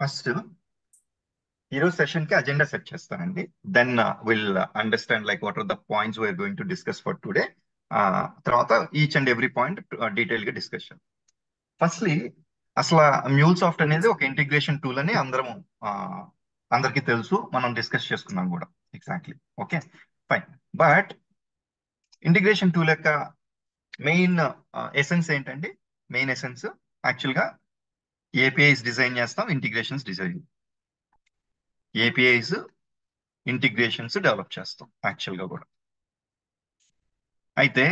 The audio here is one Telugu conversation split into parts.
ఫస్ట్ ఈరోజు సెషన్ కి అజెండా సెట్ చేస్తానండి then will understand like what are the points we're going to discuss for today తర్వాత each and every point detail గా డిస్కషన్ ఫస్ట్లీ అసలు మ్యూల్ సాఫ్ట్ అనేది ఒక ఇంటిగ్రేషన్ టూల్ అని అందరం అందరికీ తెలుసు మనం డిస్కస్ చేసుకున్నాం కూడా exactly okay fine but integration tool యొక్క మెయిన్ ఎసెన్స్ ఏంటండి మెయిన్ ఎసెన్స్ యాక్చువల్గా ఏపీఐస్ డిజైన్ చేస్తాం integrations design APIs integrations develop చేస్తాం యాక్చువల్గా కూడా అయితే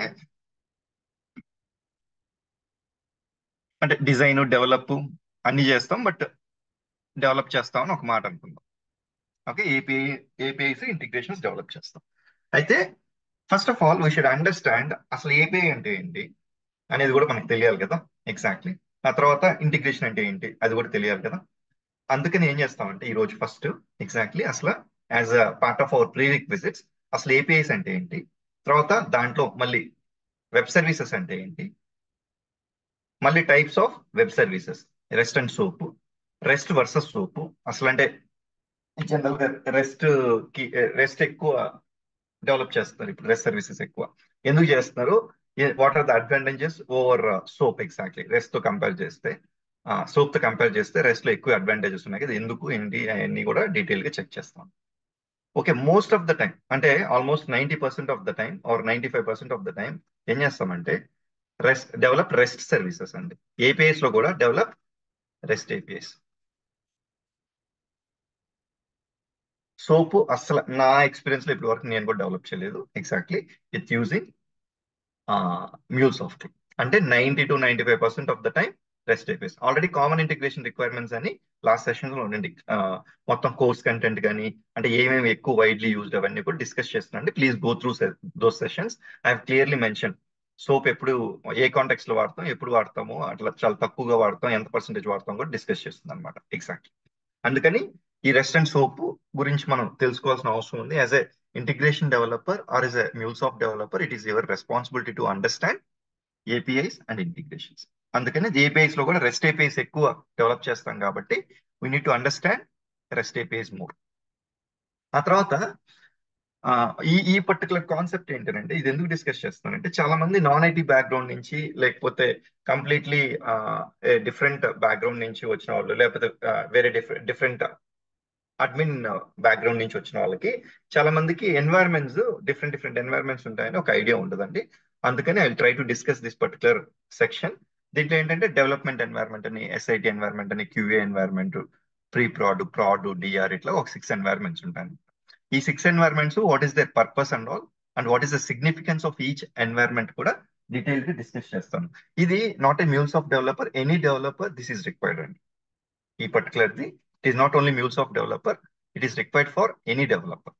అంటే డిజైన్ డెవలప్ అన్ని చేస్తాం బట్ డెవలప్ చేస్తామని ఒక మాట అనుకుందాం okay API APIs integrations develop చేస్తాం అయితే first of all we should understand అసలు ఏపీఐ అంటే ఏంటి అనేది కూడా మనకు తెలియాలి కదా ఎగ్జాక్ట్లీ ఆ తర్వాత ఇంటిగ్రేషన్ అంటే ఏంటి అది కూడా తెలియాలి కదా అందుకని ఏం చేస్తామంటే ఈ రోజు ఫస్ట్ ఎగ్జాక్ట్లీ అసలు as a part of our pre visits అసలు ఏపీఐస్ అంటే ఏంటి తర్వాత దాంట్లో మళ్ళీ వెబ్ సర్వీసెస్ అంటే ఏంటి మళ్ళీ types of web services REST and SOAP REST versus SOAP అసలు అంటే జనరల్ గా రెస్ట్ కి రెస్ట్ ఎక్కువ డెవలప్ చేస్తున్నారు ఇప్పుడు రెస్ట్ సర్వీసెస్ ఎక్కువ ఎందుకు చేస్తున్నారు what are the advantages over SOAP exactly REST తో కంపేర్ చేస్తే సోప్ తో కంపేర్ చేస్తే రెస్ట్ లో ఎక్కువ అడ్వాంటేజెస్ ఉన్నాయి కదా ఎందుకు ఏంటి అవన్నీ కూడా డీటెయిల్ గా చెక్ చేస్తాం okay most of the time అంటే almost ninety percent of the time or ninety five percent of the time ఏం చేస్తామంటే రెస్ట్ డెవలప్ రెస్ట్ సర్వీసెస్ అండి ఏపీఎస్ లో కూడా డెవలప్ రెస్ట్ ఏపీఎస్ సోపు అసలు నా ఎక్స్పీరియన్స్ లో ఇప్పటి వరకు నేను కూడా డెవలప్ చేయలేదు exactly with using MuleSoft అంటే ninety to ninety five percent of the time REST APIs already common integration requirements అని లాస్ట్ సెషన్ లో ఉండండి మొత్తం కోర్స్ కంటెంట్ కానీ అంటే ఏమేమి ఎక్కువ వైడ్లీ యూజ్డ్ అవన్నీ కూడా డిస్కస్ చేస్తున్నాండి please go through those sessions I have clearly mention SOAP ఎప్పుడు ఏ కాంటాక్ట్స్ లో వాడతాం ఎప్పుడు వాడతాము అట్లా చాలా తక్కువగా వాడతాం ఎంత పర్సెంటేజ్ వాడతాం కూడా డిస్కస్ చేస్తుంది అనమాట ఎగ్జాక్ట్లీ అందుకని ఈ రెస్టారెంట్ సోప్ గురించి మనం తెలుసుకోవాల్సిన అవసరం ఉంది as a integration developer or as a MuleSoft developer it is your responsibility to understand APIs and integrations అందుకని ఏపీఐస్ లో కూడా రెస్ట్ ఏపీఐస్ ఎక్కువ డెవలప్ చేస్తాం కాబట్టి we need to understand REST APIs more ఆ తర్వాత ఈ ఈ పర్టికులర్ కాన్సెప్ట్ ఏంటంటే ఇది ఎందుకు డిస్కస్ చేస్తానంటే చాలా మంది నాన్ ఐటీ బ్యాక్గ్రౌండ్ నుంచి లేకపోతే కంప్లీట్లీ డిఫరెంట్ బ్యాక్గ్రౌండ్ నుంచి వచ్చిన వాళ్ళు లేకపోతే వేరే డిఫరెంట్ డిఫరెంట్ అడ్మిన్ బ్యాక్గ్రౌండ్ నుంచి వచ్చిన వాళ్ళకి చాలా మందికి ఎన్వైరన్మెంట్స్ డిఫరెంట్ డిఫరెంట్ ఎన్వైరన్మెంట్స్ ఉంటాయని ఒక ఐడియా ఉండదండి అందుకని I try to discuss this particular section దీంట్లో ఏంటంటే డెవలప్మెంట్ ఎన్వైరన్మెంట్ అని ఎస్ఐటి ఎన్వైరన్మెంట్ అని QA environment pre prod prod DR ఇట్లా ఒక సిక్స్ ఎన్వైరన్మెంట్స్ ఉంటాయి ఈ six environments what is their purpose and all and what is the significance of each environment కూడా డీటెయిల్ గా డిస్కస్ చేస్తాను ఇది not a MuleSoft developer any developer this is required అండి ఈ particular the it is not only MuleSoft developer it is required for any developer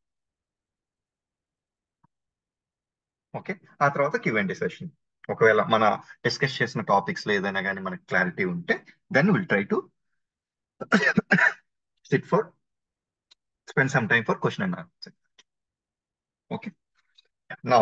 okay ఆ తర్వాత క్యూఎండి సెషన్ ఒకవేళ మన డిస్కస్ చేసిన టాపిక్స్ లో ఏదైనా కానీ మనకి క్లారిటీ ఉంటే then will try to sit for spend some time for question and answer okay నా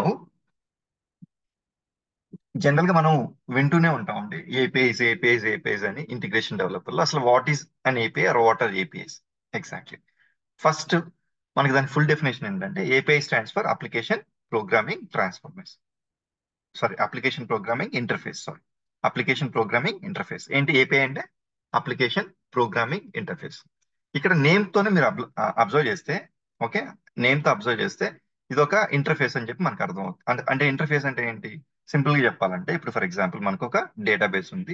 జనరల్ గా మనం వింటూనే ఉంటామండి ఏపీఐస్ ఏపీఐస్ ఏపీఐస్ అని ఇంటిగ్రేషన్ డెవలపర్ లో అసలు what is an API or what are APIs exactly first మనకి దాని ఫుల్ డెఫినేషన్ ఏంటంటే API stands for application programming transformation sorry application programming interface sorry application programming interface ఏంటి ఏపీఐ అంటే అప్లికేషన్ ప్రోగ్రామింగ్ ఇంటర్ఫేస్ ఇక్కడ నేమ్ తోనే మీరు అబ్జర్వ్ చేస్తే ఓకే నేమ్ తో అబ్జర్వ్ చేస్తే ఇది ఒక ఇంటర్ఫేస్ అని చెప్పి మనకు అర్థం అవుతుంది అంటే ఇంటర్ఫేస్ అంటే ఏంటి సింపుల్ గా చెప్పాలంటే ఇప్పుడు ఫర్ ఎగ్జాంపుల్ మనకు ఒక డేటాబేస్ ఉంది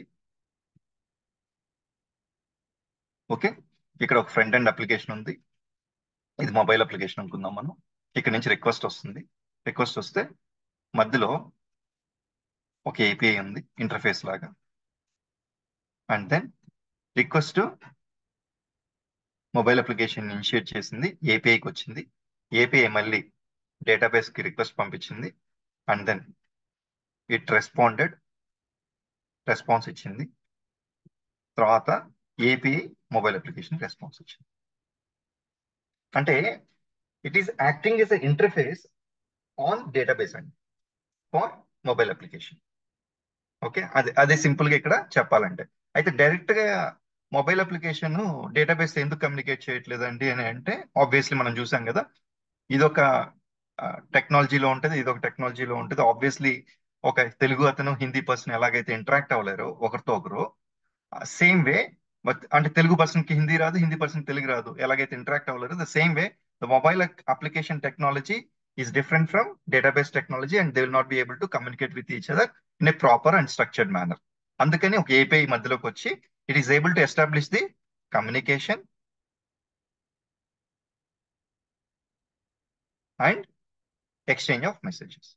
ఓకే ఇక్కడ ఒక ఫ్రంట్ అండ్ అప్లికేషన్ ఉంది ఇది మొబైల్ అప్లికేషన్ అనుకుందాం మనం ఇక్కడ నుంచి రిక్వెస్ట్ వస్తుంది రిక్వెస్ట్ వస్తే మధ్యలో ఒక ఏపీఐ ఉంది ఇంటర్ఫేస్ లాగా and then request mobile application initiate చేసింది ఏపీఐకి వచ్చింది ఏపీఐ మళ్ళీ డేటాబేస్ కి రిక్వెస్ట్ పంపించింది and then it responded response ఇచ్చింది తర్వాత ఏపీఐ మొబైల్ అప్లికేషన్ రెస్పాన్స్ ఇచ్చింది అంటే it is acting as interface on database అండి ఫార్ మొబైల్ అప్లికేషన్ ఓకే అది అదే సింపుల్ గా ఇక్కడ చెప్పాలంటే అయితే డైరెక్ట్ గా మొబైల్ అప్లికేషన్ డేటాబేస్ ఎందుకు కమ్యూనికేట్ చేయట్లేదండి అని అంటే ఆబ్వియస్లీ మనం చూసాం కదా ఇదొక టెక్నాలజీలో ఉంటుంది ఇదొక టెక్నాలజీలో ఉంటుంది ఆబ్వియస్లీ ఒక తెలుగు అతను హిందీ పర్సన్ ఎలాగైతే ఇంటరాక్ట్ అవ్వలేరు ఒకరితో ఒకరు సేమ్ వే అంటే తెలుగు పర్సన్ కి హిందీ రాదు హిందీ పర్సన్ తెలుగు రాదు ఎలాగైతే ఇంటరాక్ట్ అవ్వలేరు the same way the mobile application technology is different from database technology and they will not be able to communicate with each other in a proper and structured manner అందుకని ఒక ఏపీఐ మధ్యలోకి వచ్చి it is able to establish the communication and exchange of messages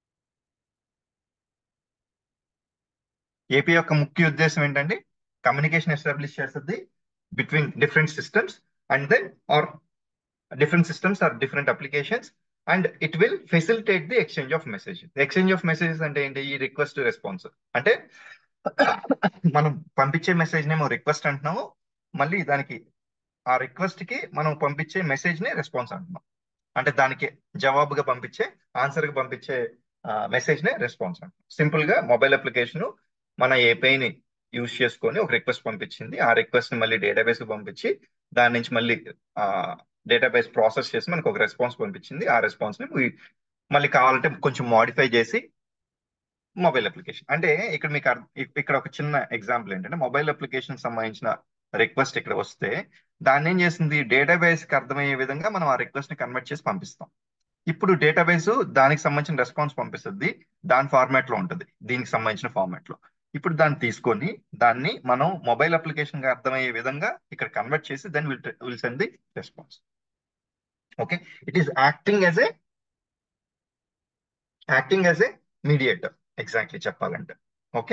API యొక్క ముఖ్య ఉద్దేశం ఏంటంటే కమ్యూనికేషన్ ఎస్టాబ్లిష్ చేస్తుంది between different systems and then or different systems or different applications and it will facilitate the exchange of messages exchange of messages అంటే ఏంటి ఈ రిక్వెస్ట్ రెస్పాన్స్ అంటే మనం పంపించే మెసేజ్ నేమో రిక్వెస్ట్ అంటున్నాము మళ్ళీ దానికి ఆ రిక్వెస్ట్ కి మనం పంపించే మెసేజ్ నే రెస్పాన్స్ అంటున్నాం అంటే దానికి జవాబుగా పంపించే ఆన్సర్ గా పంపించే మెసేజ్ నే రెస్పాన్స్ అంటున్నాం సింపుల్ గా మొబైల్ అప్లికేషన్ మన ఏపీఐని యూజ్ చేసుకొని ఒక రిక్వెస్ట్ పంపించింది ఆ రిక్వెస్ట్ ని మళ్ళీ డేటాబేస్ కి పంపించి దాని నుంచి మళ్ళీ డేటాబేస్ ప్రాసెస్ చేసి మనకు ఒక రెస్పాన్స్ పంపించింది ఆ రెస్పాన్స్ ని మళ్ళీ కావాలంటే కొంచెం మాడిఫై చేసి మొబైల్ అప్లికేషన్ అంటే ఇక్కడ మీకు ఇక్కడ ఒక చిన్న ఎగ్జాంపుల్ ఏంటంటే మొబైల్ అప్లికేషన్ సంబంధించిన రిక్వెస్ట్ ఇక్కడ వస్తే దాన్ని ఏం చేసింది డేటాబేస్ కి అర్థమయ్యే విధంగా మనం ఆ రిక్వెస్ట్ ని కన్వర్ట్ చేసి పంపిస్తాం ఇప్పుడు డేటాబేస్ దానికి సంబంధించిన రెస్పాన్స్ పంపిస్తుంది దాని ఫార్మాట్ లో ఉంటుంది దీనికి సంబంధించిన ఫార్మాట్ లో ఇప్పుడు దాన్ని తీసుకొని దాన్ని మనం మొబైల్ అప్లికేషన్ గా అర్థమయ్యే విధంగా ఇక్కడ కన్వర్ట్ చేసి then will will send the response okay it is acting as a acting as a mediator exactly చెప్పాలంటే ఓకే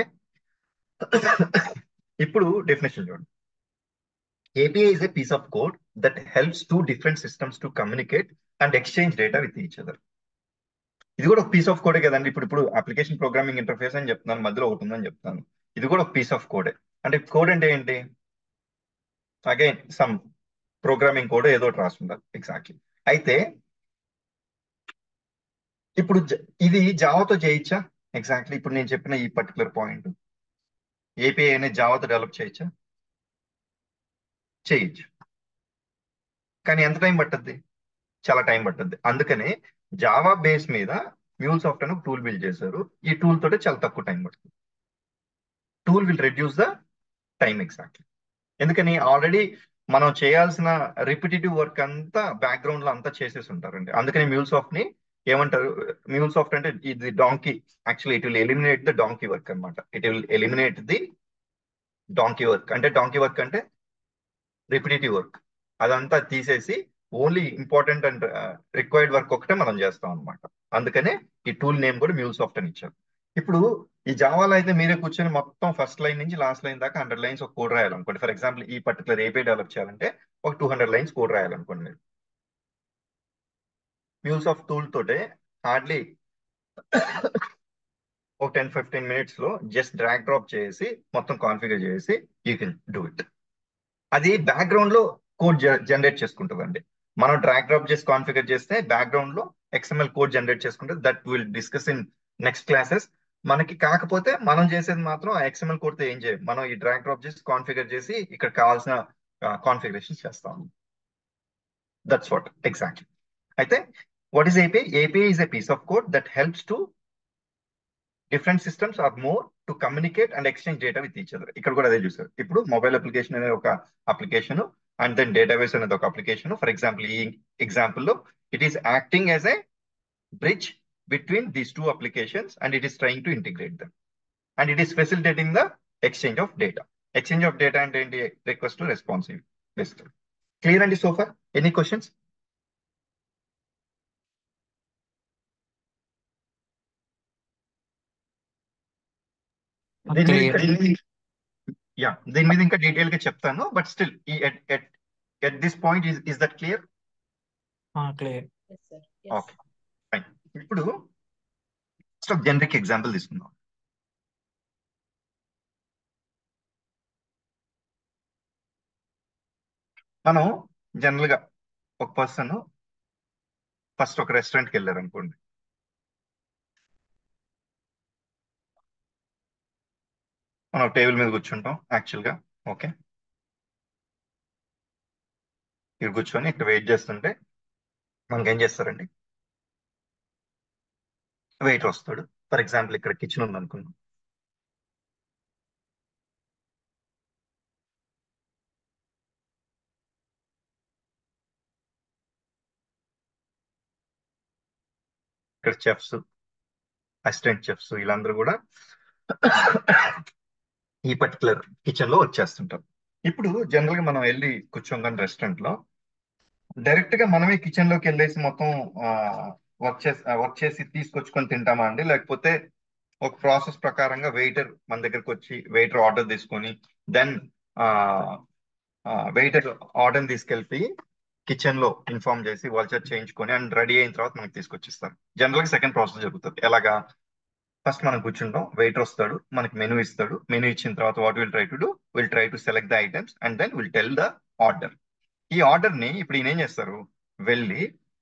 ఇప్పుడు డెఫినేషన్ చూడండి API is a piece of code that helps two different systems to communicate and exchange data with each other. ఇది కూడా ఒక పీస్ ఆఫ్ కోడే కదండి ఇప్పుడు ఇప్పుడు అప్లికేషన్ ప్రోగ్రామింగ్ ఇంటర్ఫేస్ అని చెప్తున్నాను మధ్యలో ఒకటి ఉందని చెప్తాను ఇది కూడా ఒక పీస్ ఆఫ్ కోడే అంటే కోడ్ అంటే ఏంటి అగైన్ సమ్ ప్రోగ్రామింగ్ కోడ్ ఏదో ఒకటి రాస్తుండాలి ఎగ్జాక్ట్లీ అయితే ఇప్పుడు ఇది జావాతో చేయొచ్చా ఎగ్జాక్ట్లీ ఇప్పుడు నేను చెప్పిన ఈ పర్టికులర్ పాయింట్ ఏపీఐ అనేది జావాతో డెవలప్ చేయొచ్చా చేయొచ్చు కానీ ఎంత టైం పట్టుద్ది చాలా టైం పట్టుద్ది అందుకనే జావా బేస్ మీద మ్యూల్ సాఫ్ట్ అని టూల్ బిల్డ్ చేశారు ఈ టూల్ తోటే చాలా తక్కువ టైం పడుతుంది tool will reduce the time exactly ఎందుకని ఆల్రెడీ మనం చేయాల్సిన రిపిటేటివ్ వర్క్ అంతా బ్యాక్గ్రౌండ్ లో అంతా చేసేసి ఉంటారండి అందుకని మ్యూల్ సాఫ్ట్ ని ఏమంటారు మ్యూల్ సాఫ్ట్ అంటే ఇది donkey actually it will eliminate the donkey work అనమాట it will eliminate the donkey work అంటే డాంకీ వర్క్ అంటే రిపిటేటివ్ వర్క్ అదంతా తీసేసి only important and required work ఒకటే మనం చేస్తాం అనమాట అందుకనే ఈ టూల్ నేమ్ కూడా మ్యూల్ సాఫ్ట్ అని ఇచ్చారు ఇప్పుడు ఈ జావాలో అయితే మీరే కూర్చొని మొత్తం ఫస్ట్ లైన్ నుంచి లాస్ట్ లైన్ దాకా హండ్రెడ్ లైన్స్ ఒక కోడ్ రాయాలనుకోండి ఫర్ ఎగ్జాంపుల్ ఈ పర్టికులర్ ఏపీ డెవలప్ చేయాలంటే ఒక టూ హండ్రెడ్ లైన్స్ కోడ్ రాయాలనుకోండి మీరు మ్యూల్ సాఫ్ట్ టూల్ తోటే హార్డ్లీ ఒక టెన్ ఫిఫ్టీన్ మినిట్స్ లో జస్ట్ డ్రాగ్ డ్రాప్ చేసి మొత్తం కాన్ఫిగర్ చేసి యూ కెన్ డూ ఇట్ అది బ్యాక్గ్రౌండ్ లో కోడ్ జనరేట్ చేసుకుంటుందండి మనం డ్రాగ్ డ్రాప్ చేసి కాన్ఫిగర్ చేస్తే బ్యాక్గ్రౌండ్ లో ఎక్స్ఎంఎల్ కోడ్ జనరేట్ చేసుకుంటుంది that will discuss in next classes మనకి కాకపోతే మనం చేసేది మాత్రం ఆ ఎక్స్ఎంఎల్ కోడ్తో ఏం చేయం మనం ఈ డ్రాగ్ డ్రాప్ చేసి కాన్ఫిగర్ చేసి ఇక్కడ కావాల్సిన కాన్ఫిగరేషన్ చేస్తాం దట్స్ వాట్ ఎగ్జాక్ట్లీ అయితే what is API API is a piece of code that helps to different systems or more to communicate and exchange data with each other ఇక్కడ కూడా అదే చూసారు ఇప్పుడు మొబైల్ అప్లికేషన్ అనేది ఒక అప్లికేషన్ అండ్ దెన్ డేటాబేస్ అనేది ఒక అప్లికేషన్ ఫర్ ఎగ్జాంపుల్ ఈ ఎగ్జాంపుల్ లో it is acting as a bridge between these two applications and it is trying to integrate them and it is facilitating the exchange of data exchange of data అంటే ఏంటి request to responsive best clear అండి సోఫర్ ఎనీ క్వశ్చన్స్ దీని మీద ఇంకా యా దీని మీద ఇంకా డీటెయిల్ గా చెప్తాను బట్ స్టిల్ ఈ at this point is is that clear clear Yes, sir. Yes. Okay fine ఇప్పుడు ఫస్ట్ ఒక జనరిక్ ఎగ్జాంపుల్ తీసుకుందాం మనం జనరల్ గా ఒక పర్సన్ ఫస్ట్ ఒక రెస్టారెంట్కి వెళ్ళారు అనుకోండి మనం టేబుల్ మీద కూర్చుంటాం యాక్చువల్ గా ఓకే ఇక్కడ కూర్చొని ఇక్కడ వెయిట్ చేస్తుంటే మనకి ఏం చేస్తారండి వెయిటర్ వస్తాడు ఫర్ ఎగ్జాంపుల్ ఇక్కడ కిచెన్ ఉంది అనుకుందాం ఇక్కడ చెఫ్స్ అసిస్టెంట్ చెఫ్స్ వీళ్ళందరూ కూడా ఈ పర్టికులర్ కిచెన్ లో వచ్చేస్తుంటారు ఇప్పుడు జనరల్ గా మనం వెళ్ళి కూర్చోగానే రెస్టారెంట్ లో డైరెక్ట్ గా మనమే కిచెన్ లోకి వెళ్ళేసి మొత్తం వర్క్ చేసి వర్క్ చేసి తీసుకొచ్చుకొని తింటామా అండి లేకపోతే ఒక ప్రాసెస్ ప్రకారంగా వెయిటర్ మన దగ్గరకు వచ్చి వెయిటర్ ఆర్డర్ తీసుకొని దెన్ వెయిటర్ ఆర్డర్ తీసుకెళ్ళి కిచెన్ లో ఇన్ఫార్మ్ చేసి వాల్చర్ చేయించుకొని అండ్ రెడీ అయిన తర్వాత మనకి తీసుకొచ్చిస్తారు జనరల్ గా సెకండ్ ప్రాసెస్ జరుగుతుంది ఎలాగా ఫస్ట్ మనం కూర్చుంటాం వెయిటర్ వస్తాడు మనకి మెనూ ఇస్తాడు మెనూ ఇచ్చిన తర్వాత what will try to do will try to select the items and then will tell the order ఈ ఆర్డర్ ని ఇప్పుడు ఈయన ఏం చేస్తారు వెళ్ళి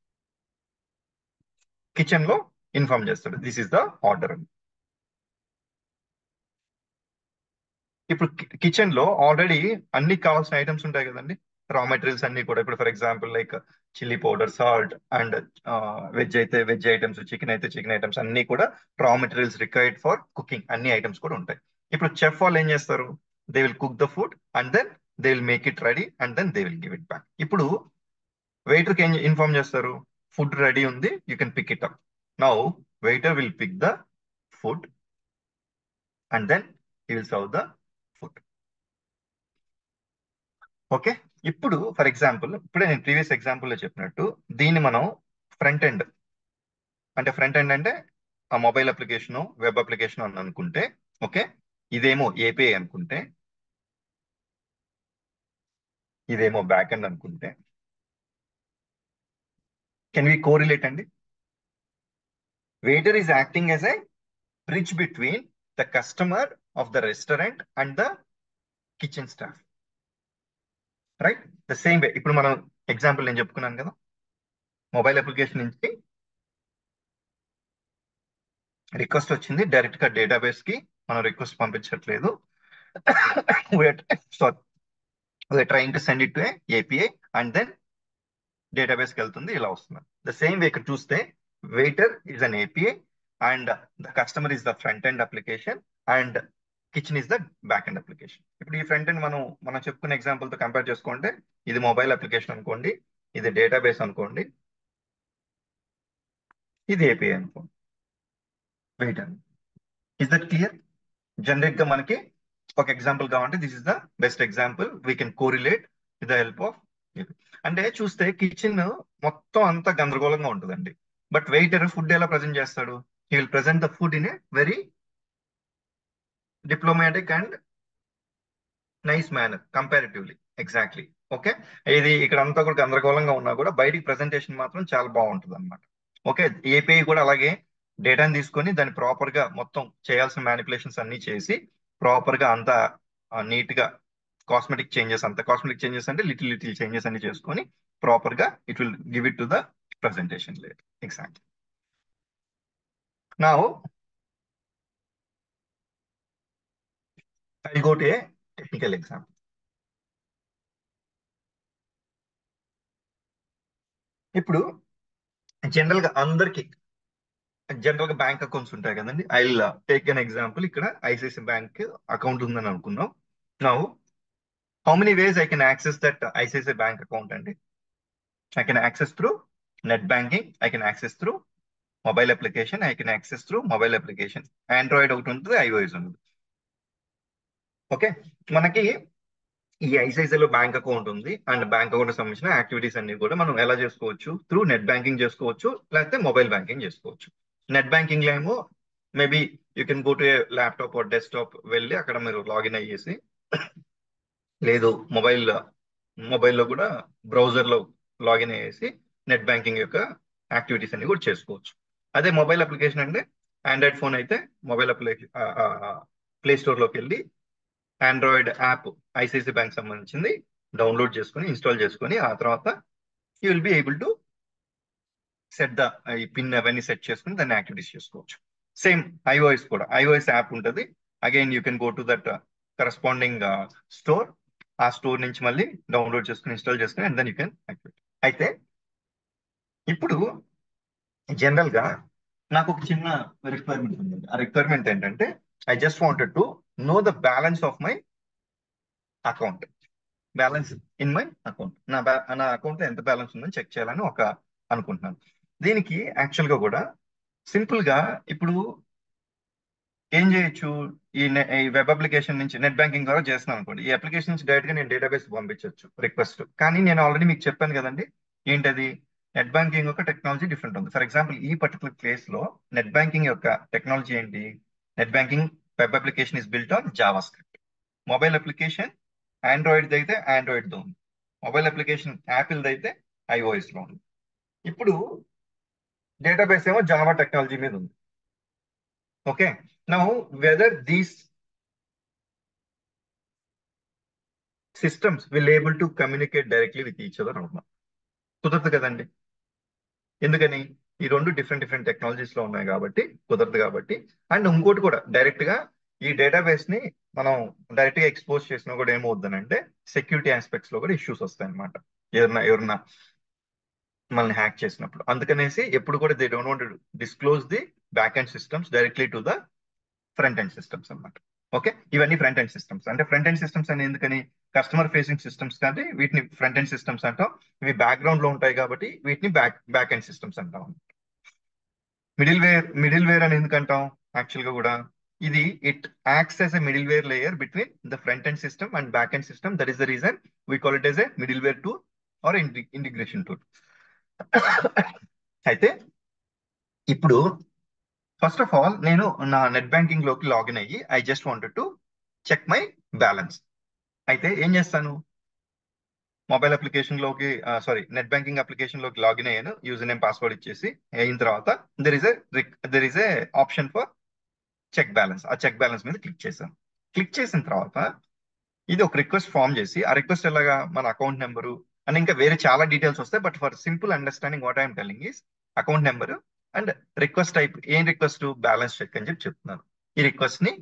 కిచెన్ లో ఇన్ఫార్మ్ చేస్తాడు దిస్ ఇస్ ద ఆర్డర్ అని ఇప్పుడు కిచెన్ లో ఆల్రెడీ అన్ని కావాల్సిన ఐటమ్స్ ఉంటాయి కదండి రా మెటీరియల్స్ అన్ని కూడా ఇప్పుడు for example like chilli powder salt and veg అయితే వెజ్ ఐటమ్స్ చికెన్ అయితే చికెన్ ఐటమ్స్ అన్ని కూడా raw materials required for cooking అన్ని ఐటమ్స్ కూడా ఉంటాయి ఇప్పుడు చెఫ్ వాళ్ళు ఏం చేస్తారు they will cook the food and then they will make it ready and then they will give it back ఇప్పుడు వెయిటర్ కి ఏం ఇన్ఫార్మ్ చేస్తారు ఫుడ్ రెడీ ఉంది you can pick it up now waiter will pick the food and then he will serve the food okay ఇప్పుడు ఫర్ ఎగ్జాంపుల్ ఇప్పుడే నేను ప్రీవియస్ ఎగ్జాంపుల్లో చెప్పినట్టు దీన్ని మనం ఫ్రంట్ ఎండ్ అంటే ఫ్రంట్ ఎండ్ అంటే ఆ మొబైల్ అప్లికేషన్ వెబ్ అప్లికేషన్ అని అనుకుంటే ఓకే ఇదేమో ఏపీఐ అనుకుంటే ఇదేమో బ్యాక్ ఎండ్ అనుకుంటే కెన్ వి కోరిలేట్ అండి waiter is acting as a bridge between the customer of the restaurant and the kitchen staff right the same way ఇప్పుడు మనం ఎగ్జాంపుల్ నేను చెప్పుకున్నాను కదా మొబైల్ అప్లికేషన్ నుంచి రిక్వెస్ట్ వచ్చింది డైరెక్ట్ గా డేటాబేస్ కి మనం రిక్వెస్ట్ పంపించట్లేదు sorry we're trying to send it to API and then database కి వెళ్తుంది ఇలా వస్తుంది ద సేమ్ వే ఇక్కడ చూస్తే waiter is an API and the customer is the front end application and kitchen is the back end application ఇప్పుడు ఈ ఫ్రంట్ ఎండ్ మనం మనం చెప్పుకున్న ఎగ్జాంపుల్ తో కంపేర్ చేసుకుంటే ఇది మొబైల్ అప్లికేషన్ అనుకోండి ఇది డేటాబేస్ అనుకోండి ఇది ఏపీఐ అనుకోండి వెయిట్ అండి ఇస్ దట్ క్లియర్ జనరేట్ గా మనకి ఒక ఎగ్జాంపుల్ కావాలంటే this is the best example we can correlate with the help of అంటే చూస్తే కిచెన్ మొత్తం అంతా గందరగోళంగా ఉంటుందండి బట్ వెయిటర్ ఫుడ్ ఎలా ప్రజెంట్ చేస్తాడు he will present the food in a very diplomatic and nice manner comparatively exactly okay ఇది ఇక్కడ అంతా కూడా గందరగోళంగా ఉన్నా కూడా బయటికి ప్రజెంటేషన్ మాత్రం చాలా బాగుంటుంది అనమాట ఓకే ఏపీఐ కూడా అలాగే డేటాని తీసుకొని దాన్ని ప్రాపర్ గా మొత్తం చేయాల్సిన మ్యానిపులేషన్స్ అన్ని చేసి ప్రాపర్ గా అంతా నీట్ గా కాస్మెటిక్ చేంజెస్ అంతా కాస్మెటిక్ చేంజెస్ అంటే లిటిల్ లిటిల్ చేంజెస్ అన్ని చేసుకొని ప్రాపర్ గా it will give it to the presentation let exact నా I go to a technical example ఇప్పుడు జనరల్ గా అందరికి జనరల్ గా బ్యాంక్ అకౌంట్స్ ఉంటాయి కదండి ఐ టేక్ అన్ ఎగ్జాంపుల్ ఇక్కడ ఐసిఐసి బ్యాంక్ అకౌంట్ ఉందని అనుకుందాం now how many ways I can access that ICICI bank account అండి I can access through net banking I can access through mobile application I can access through mobile application Android ఒకటి ఉంటుంది ఐఓఎస్ ఉంటుంది ఓకే మనకి ఈ ఐసిఐసిలో బ్యాంక్ అకౌంట్ ఉంది అండ్ బ్యాంక్ అకౌంట్ సంబంధించిన యాక్టివిటీస్ అన్ని కూడా మనం ఎలా చేసుకోవచ్చు త్రూ నెట్ బ్యాంకింగ్ చేసుకోవచ్చు లేకపోతే మొబైల్ బ్యాంకింగ్ చేసుకోవచ్చు నెట్ బ్యాంకింగ్ లో ఏమో maybe you can go to a laptop or desktop వెళ్ళి అక్కడ మీరు లాగిన్ అయ్యేసి లేదు మొబైల్ మొబైల్లో కూడా బ్రౌజర్ లో లాగిన్ అయ్యేసి నెట్ బ్యాంకింగ్ యొక్క యాక్టివిటీస్ అన్ని కూడా చేసుకోవచ్చు అదే మొబైల్ అప్లికేషన్ అంటే ఆండ్రాయిడ్ ఫోన్ అయితే మొబైల్ అప్లికేషన్ ప్లే స్టోర్ లోకి వెళ్ళి ఆండ్రాయిడ్ యాప్ ఐసిఐసి బ్యాంక్ సంబంధించింది డౌన్లోడ్ చేసుకుని ఇన్స్టాల్ చేసుకుని ఆ తర్వాత you will be able to set the ఈ పిన్ అవన్నీ సెట్ చేసుకుని దాన్ని యాక్టివిటీస్ చేసుకోవచ్చు సేమ్ ఐఓఎస్ కూడా ఐఓఎస్ యాప్ ఉంటుంది again you can go to that corresponding store ఆ స్టోర్ నుంచి మళ్ళీ డౌన్లోడ్ చేసుకుని ఇన్స్టాల్ చేసుకుని and then you can activate అయితే ఇప్పుడు జనరల్ గా నాకు ఒక చిన్న రిక్వైర్మెంట్ ఉంది ఆ రిక్వైర్మెంట్ ఏంటంటే I just wanted to know the balance of my account balance in my account నా బ్యా నా అకౌంట్ లో ఎంత బ్యాలెన్స్ ఉందని చెక్ చేయాలని ఒక అనుకుంటున్నాను దీనికి యాక్చువల్ గా కూడా సింపుల్ గా ఇప్పుడు ఏం చేయొచ్చు ఈ నె- ఈ వెబ్ అప్లికేషన్ నుంచి నెట్ బ్యాంకింగ్ ద్వారా చేస్తున్నాను అనుకోండి ఈ అప్లికేషన్ నుంచి డైరెక్ట్ గా నేను డేటాబేస్ పంపించవచ్చు రిక్వెస్ట్ కానీ నేను ఆల్రెడీ మీకు చెప్పాను కదండి ఏంటది నెట్ బ్యాంకింగ్ యొక్క టెక్నాలజీ డిఫరెంట్ ఉంది ఫర్ ఎగ్జాంపుల్ ఈ పర్టికులర్ కేస్ లో నెట్ బ్యాంకింగ్ యొక్క టెక్నాలజీ ఏంటి net banking web application is built on JavaScript mobile application Android అయితే ఆండ్రాయిడ్ దో ఉంది మొబైల్ అప్లికేషన్ యాపిల్ అయితే ఐఓఎస్ లో ఉంది ఇప్పుడు డేటాబేస్ ఏమో జావా టెక్నాలజీ మీద ఉంది okay now whether these systems will able to communicate directly with each other అవునా కుదరదు కదండి ఎందుకని ఈ రెండు డిఫరెంట్ డిఫరెంట్ టెక్నాలజీస్ లో ఉన్నాయి కాబట్టి కుదరదు కాబట్టి అండ్ ఇంకోటి కూడా డైరెక్ట్ గా ఈ డేటాబేస్ ని మనం డైరెక్ట్ గా ఎక్స్పోజ్ చేసినా కూడా ఏమవుతుందంటే సెక్యూరిటీ ఆస్పెక్ట్స్ లో కూడా ఇష్యూస్ వస్తాయి అనమాట ఎవరన్నా ఎవరన్నా మనల్ని హ్యాక్ చేసినప్పుడు అందుకనేసి ఎప్పుడు కూడా they don't want disclose the back end systems directly to the front end systems అన్నమాట ఓకే ఇవన్నీ ఫ్రంట్ ఎండ్ సిస్టమ్స్ అంటే ఫ్రంట్ ఎండ్ సిస్టమ్స్ అని ఎందుకని కస్టమర్ ఫేసింగ్ సిస్టమ్స్ కంటే వీటిని ఫ్రంట్ ఎండ్ సిస్టమ్స్ అంటాం ఇవి బ్యాక్గ్రౌండ్ లో ఉంటాయి కాబట్టి వీటిని బ్యాక్ బ్యాక్ ఎండ్ సిస్టమ్స్ అంటాం మిడిల్ వేర్ మిడిల్ వేర్ అని ఎందుకంటాం యాక్చువల్ గా కూడా ఇది it acts as a middleware layer between the front end system and back end system that is the reason we call it as a middleware tool or integration tool అయితే ఇప్పుడు ఫస్ట్ ఆఫ్ ఆల్ నేను నా నెట్ బ్యాంకింగ్ లోకి లాగిన్ అయ్యి I just wanted to check my balance అయితే ఏం చేస్తాను మొబైల్ అప్లికేషన్ లోకి సారీ నెట్ బ్యాంకింగ్ అప్లికేషన్ లోకి లాగిన్ అయ్యాను యూజర్ నేమ్ పాస్వర్డ్ ఇచ్చేసి అయిన తర్వాత there is a there is a option for check balance ఆ చెక్ బ్యాలెన్స్ మీద క్లిక్ చేశాను క్లిక్ చేసిన తర్వాత ఇది ఒక రిక్వెస్ట్ ఫామ్ చేసి ఆ రిక్వెస్ట్ ఎలాగా మన అకౌంట్ నెంబరు అండ్ ఇంకా వేరే చాలా డీటెయిల్స్ వస్తాయి but for simple understanding what I'm telling is account number and request type ఏం రిక్వెస్ట్ బ్యాలెన్స్ చెక్ అని చెప్పి చెప్తున్నాను ఈ రిక్వెస్ట్ ని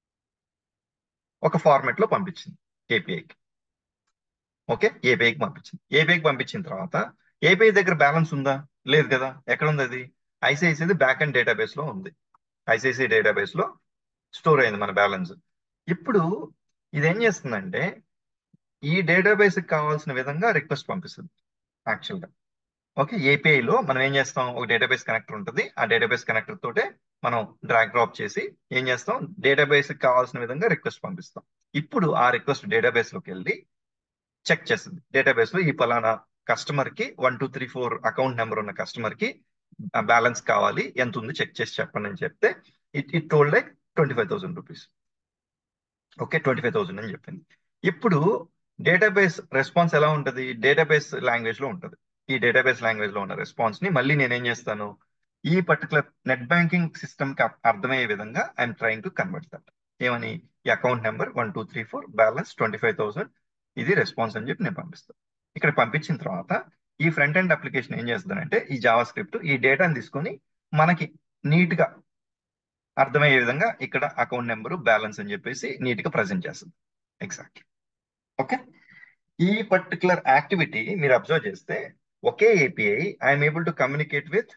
ఒక ఫార్మాట్ లో పంపించింది ఏపీఐకి ఓకే ఏపీఐకి పంపించింది ఏపీఐకి పంపించిన తర్వాత ఏపీఐ దగ్గర బ్యాలెన్స్ ఉందా లేదు కదా ఎక్కడ ఉంది అది ఐసిఐసిఐ బ్యాక్ అండ్ డేటాబేస్ లో ఉంది ఐసిఐసిఐ డేటాబేస్ లో స్టోర్ అయింది మన బ్యాలెన్స్ ఇప్పుడు ఇది ఏం చేస్తుందంటే ఈ డేటాబేస్ కి కావాల్సిన విధంగా రిక్వెస్ట్ పంపిస్తుంది యాక్చువల్ గా ఓకే ఏపీఐలో మనం ఏం చేస్తాం ఒక డేటాబేస్ కనెక్టర్ ఉంటుంది ఆ డేటాబేస్ కనెక్టర్ తోటే మనం డ్రాగ్ డ్రాప్ చేసి ఏం చేస్తాం డేటాబేస్ కి కావాల్సిన విధంగా రిక్వెస్ట్ పంపిస్తాం ఇప్పుడు ఆ రిక్వెస్ట్ డేటాబేస్ లోకి వెళ్ళి చెక్ చేస్తుంది డేటాబేస్ లో ఈ పలానా కస్టమర్ కి one two three four account number ఉన్న కస్టమర్ కి బ్యాలెన్స్ కావాలి ఎంత ఉంది చెక్ చేసి చెప్పండి అని చెప్తే it it told like twenty five thousand rupees okay twenty five thousand అని చెప్పింది ఇప్పుడు డేటాబేస్ రెస్పాన్స్ ఎలా ఉంటుంది డేటాబేస్ లాంగ్వేజ్ లో ఉంటుంది ఈ డేటాబేస్ లాంగ్వేజ్ లో ఉన్న రెస్పాన్స్ ని మళ్ళీ నేనేం చేస్తాను ఈ పర్టికులర్ నెట్ బ్యాంకింగ్ సిస్టమ్ కి అర్థమయ్యే విధంగా I'm trying to convert that ఏమని ఈ account number one two three four balance twenty five thousand ఇది రెస్పాన్స్ అని చెప్పి నేను పంపిస్తాను ఇక్కడ పంపించిన తర్వాత ఈ ఫ్రంట్ ఎండ్ అప్లికేషన్ ఏం చేస్తుందంటే ఈ జావా స్క్రిప్ట్ ఈ డేటాని తీసుకొని మనకి నీట్ గా అర్థమయ్యే విధంగా ఇక్కడ అకౌంట్ నెంబరు బ్యాలెన్స్ అని చెప్పేసి నీట్ గా ప్రజెంట్ చేస్తుంది ఎగ్జాక్ట్లీ ఓకే ఈ పర్టికులర్ యాక్టివిటీ మీరు అబ్జర్వ్ చేస్తే ఒకే API I'm able to communicate with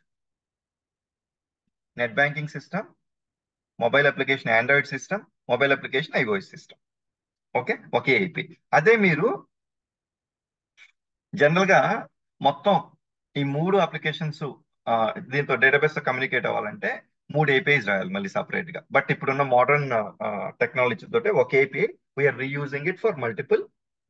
net banking system mobile application Android system mobile application iOS system okay ఒకే ఏపీ అదే మీరు జనరల్ గా మొత్తం ఈ మూడు అప్లికేషన్స్ దీంతో డేటాబేస్ తో కమ్యూనికేట్ అవ్వాలంటే మూడు ఏపీఐస్ రాయాలి మళ్ళీ సపరేట్ గా బట్ ఇప్పుడున్న మోడర్న్ టెక్నాలజీ తోటి ఒక API we're reusing it for multiple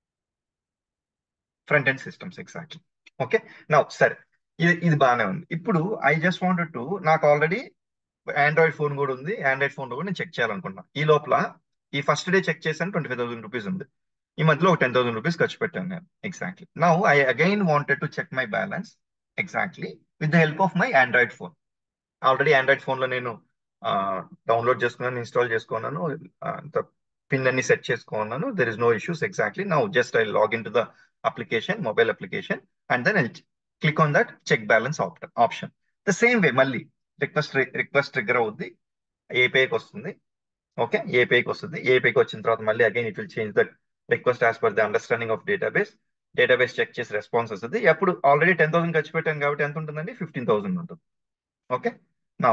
front end systems exactly okay నా సరే ఇది ఇది బాగానే ఉంది ఇప్పుడు ఐ జస్ట్ వాంటెడ్ టు నాకు ఆల్రెడీ ఆండ్రాయిడ్ ఫోన్ కూడా ఉంది ఆండ్రాయిడ్ ఫోన్ లో కూడా నేను చెక్ చేయాలనుకున్నా ఈ లోపల ఈ ఫస్ట్ డే చెక్ చేశాను ట్వంటీ ఫైవ్ థౌసండ్ రూపీస్ ఉంది ఈ మధ్యలో ఒక టెన్ థౌసండ్ రూపీస్ ఖర్చు పెట్టాను నేను exactly now I again wanted to check my balance exactly with the help of my Android phone already Android phone లో నేను డౌన్లోడ్ చేసుకున్నాను ఇన్స్టాల్ చేసుకున్నాను పిన్ అన్ని సెట్ చేసుకున్నాను there is no issues exactly now just I log in to the application mobile application and then I click on that check balance option the same way మళ్ళీ రిక్వెస్ట్ రిక్వెస్ట్ ట్రిగ్గర్ అవుద్ది ఏపీఐకి వస్తుంది ఓకే ఏపీఐకి వస్తుంది ఏపీఐకి వచ్చిన తర్వాత మళ్ళీ again it will change that request as per the understanding of database database check చేసి రెస్పాన్స్ వస్తుంది అప్పుడు ఆల్రెడీ టెన్ థౌసండ్ ఖర్చు పెట్టాను కాబట్టి ఎంత ఉంటుందండి ఫిఫ్టీన్ థౌసండ్ ఉంటుంది ఓకే నా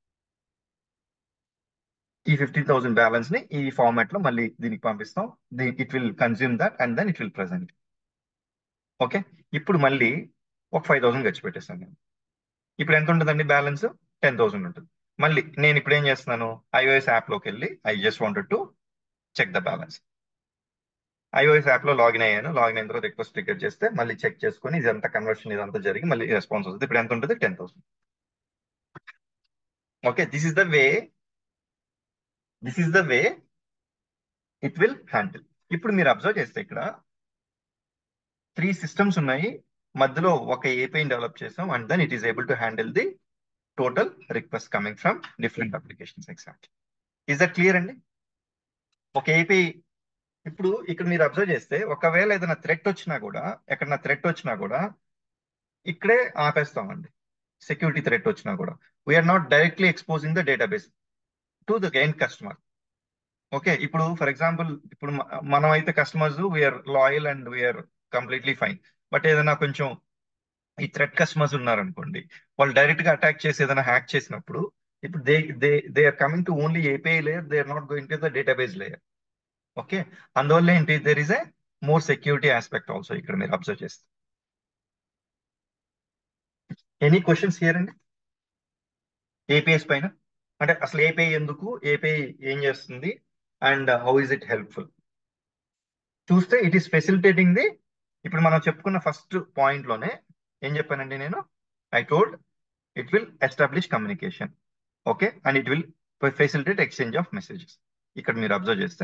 ఈ ఫిఫ్టీన్ థౌసండ్ బ్యాలెన్స్ ని ఈ ఫార్మాట్ లో మళ్ళీ దీనికి పంపిస్తాం it will consume that and then it will present okay ఇప్పుడు మళ్ళీ ఒక ఫైవ్ థౌసండ్ ఖర్చు పెట్టేస్తాను నేను ఇప్పుడు ఎంత ఉంటుందండి బ్యాలెన్స్ టెన్ థౌసండ్ ఉంటుంది మళ్ళీ నేను ఇప్పుడు ఏం చేస్తున్నాను ఐఓఎస్ యాప్లోకి వెళ్ళి I just wanted to check the balance iOS app లో లాగిన్ అయ్యాను లాగిన్ అయిన తర్వాత రిక్వెస్ట్ ట్రిగర్ చేస్తే మళ్ళీ చెక్ చేసుకొని ఇదంతా కన్వర్షన్ ఇదంతా జరిగి మళ్ళీ రెస్పాన్స్ వస్తుంది ఇప్పుడు ఎంత ఉంటుంది ten thousand okay this is the way this is the way it will handle ఇప్పుడు మీరు అబ్జర్వ్ చేస్తే ఇక్కడ త్రీ సిస్టమ్స్ ఉన్నాయి మధ్యలో ఒక ఏపీఐని డెవలప్ చేసాం and then it is able to handle the total request coming from different applications exact is that clear అండి ఒక ఏపీ ఇప్పుడు ఇక్కడ మీరు అబ్జర్వ్ చేస్తే ఒకవేళ ఏదైనా థ్రెట్ వచ్చినా కూడా ఎక్కడైనా థ్రెట్ వచ్చినా కూడా ఇక్కడే ఆపేస్తామండి సెక్యూరిటీ థ్రెట్ వచ్చినా కూడా we're not directly exposing the database to the end customer okay ఇప్పుడు ఫర్ ఎగ్జాంపుల్ ఇప్పుడు మనం అయితే customers we're loyal and we're completely fine but ఏదైనా కొంచెం ఈ థ్రెట్ కస్టమర్స్ ఉన్నారనుకోండి వాళ్ళు డైరెక్ట్ గా అటాక్ చేసి ఏదైనా హ్యాక్ చేసినప్పుడు ఇప్పుడు they they they are coming to only API layer they are not going to the database layer okay అందువల్ల ఏంటి there is a more security aspect also ఇక్కడ మీరు అబ్జర్వ్ చేస్తే ఎనీ క్వశ్చన్స్ హియర్ అండి ఏపీఎస్ పైన అంటే అసలు ఏపీఐ ఎందుకు ఏపీఐ ఏం చేస్తుంది and how is it helpful చూస్తే ఇట్ ఈస్ ఫెసిలిటేటింగ్ ది ఇప్పుడు మనం చెప్పుకున్న ఫస్ట్ పాయింట్ లోనే ఏం చెప్పానండి నేను I told it will establish communication okay and it will facilitate exchange of messages ఇక్కడ మీరు అబ్జర్వ్ చేస్తే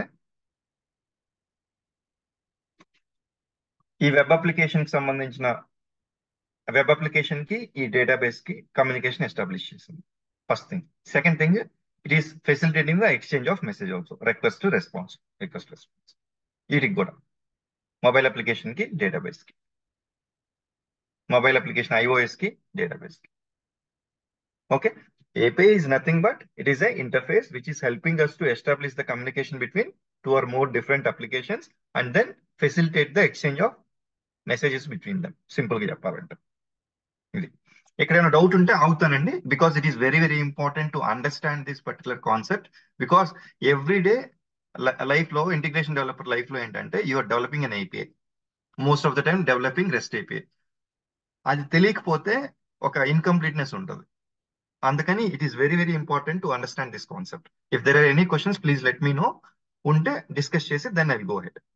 ఈ వెబ్ అప్లికేషన్ కి సంబంధించిన వెబ్ అప్లికేషన్ కి ఈ డేటాబేస్ కి కమ్యూనికేషన్ ఎస్టాబ్లిష్ చేసింది first thing second thing it is facilitating the exchange of message also request to response request response వీటికి కూడా మొబైల్ అప్లికేషన్ కి డేటాబేస్ కి మొబైల్ అప్లికేషన్ ఐఓఎస్ కి డేటాబేస్ కి okay API is nothing but it is an interface which is helping us to establish the communication between two or more different applications and then facilitate the exchange of messages between them. Simple గా చెప్పాలంటే ఇది ఎక్కడైనా డౌట్ ఉంటే అవుతానండి because it is very very important to understand this particular concept because every day life లో ఇంటిగ్రేషన్ డెవలపర్ లైఫ్ లో ఏంటంటే you're developing an API most of the time developing REST API అది తెలియకపోతే ఒక ఇన్కంప్లీట్నెస్ ఉంటుంది అందుకని it is very very important to understand this concept if there are any questions please let me know ఉంటే డిస్కస్ చేసి then I go head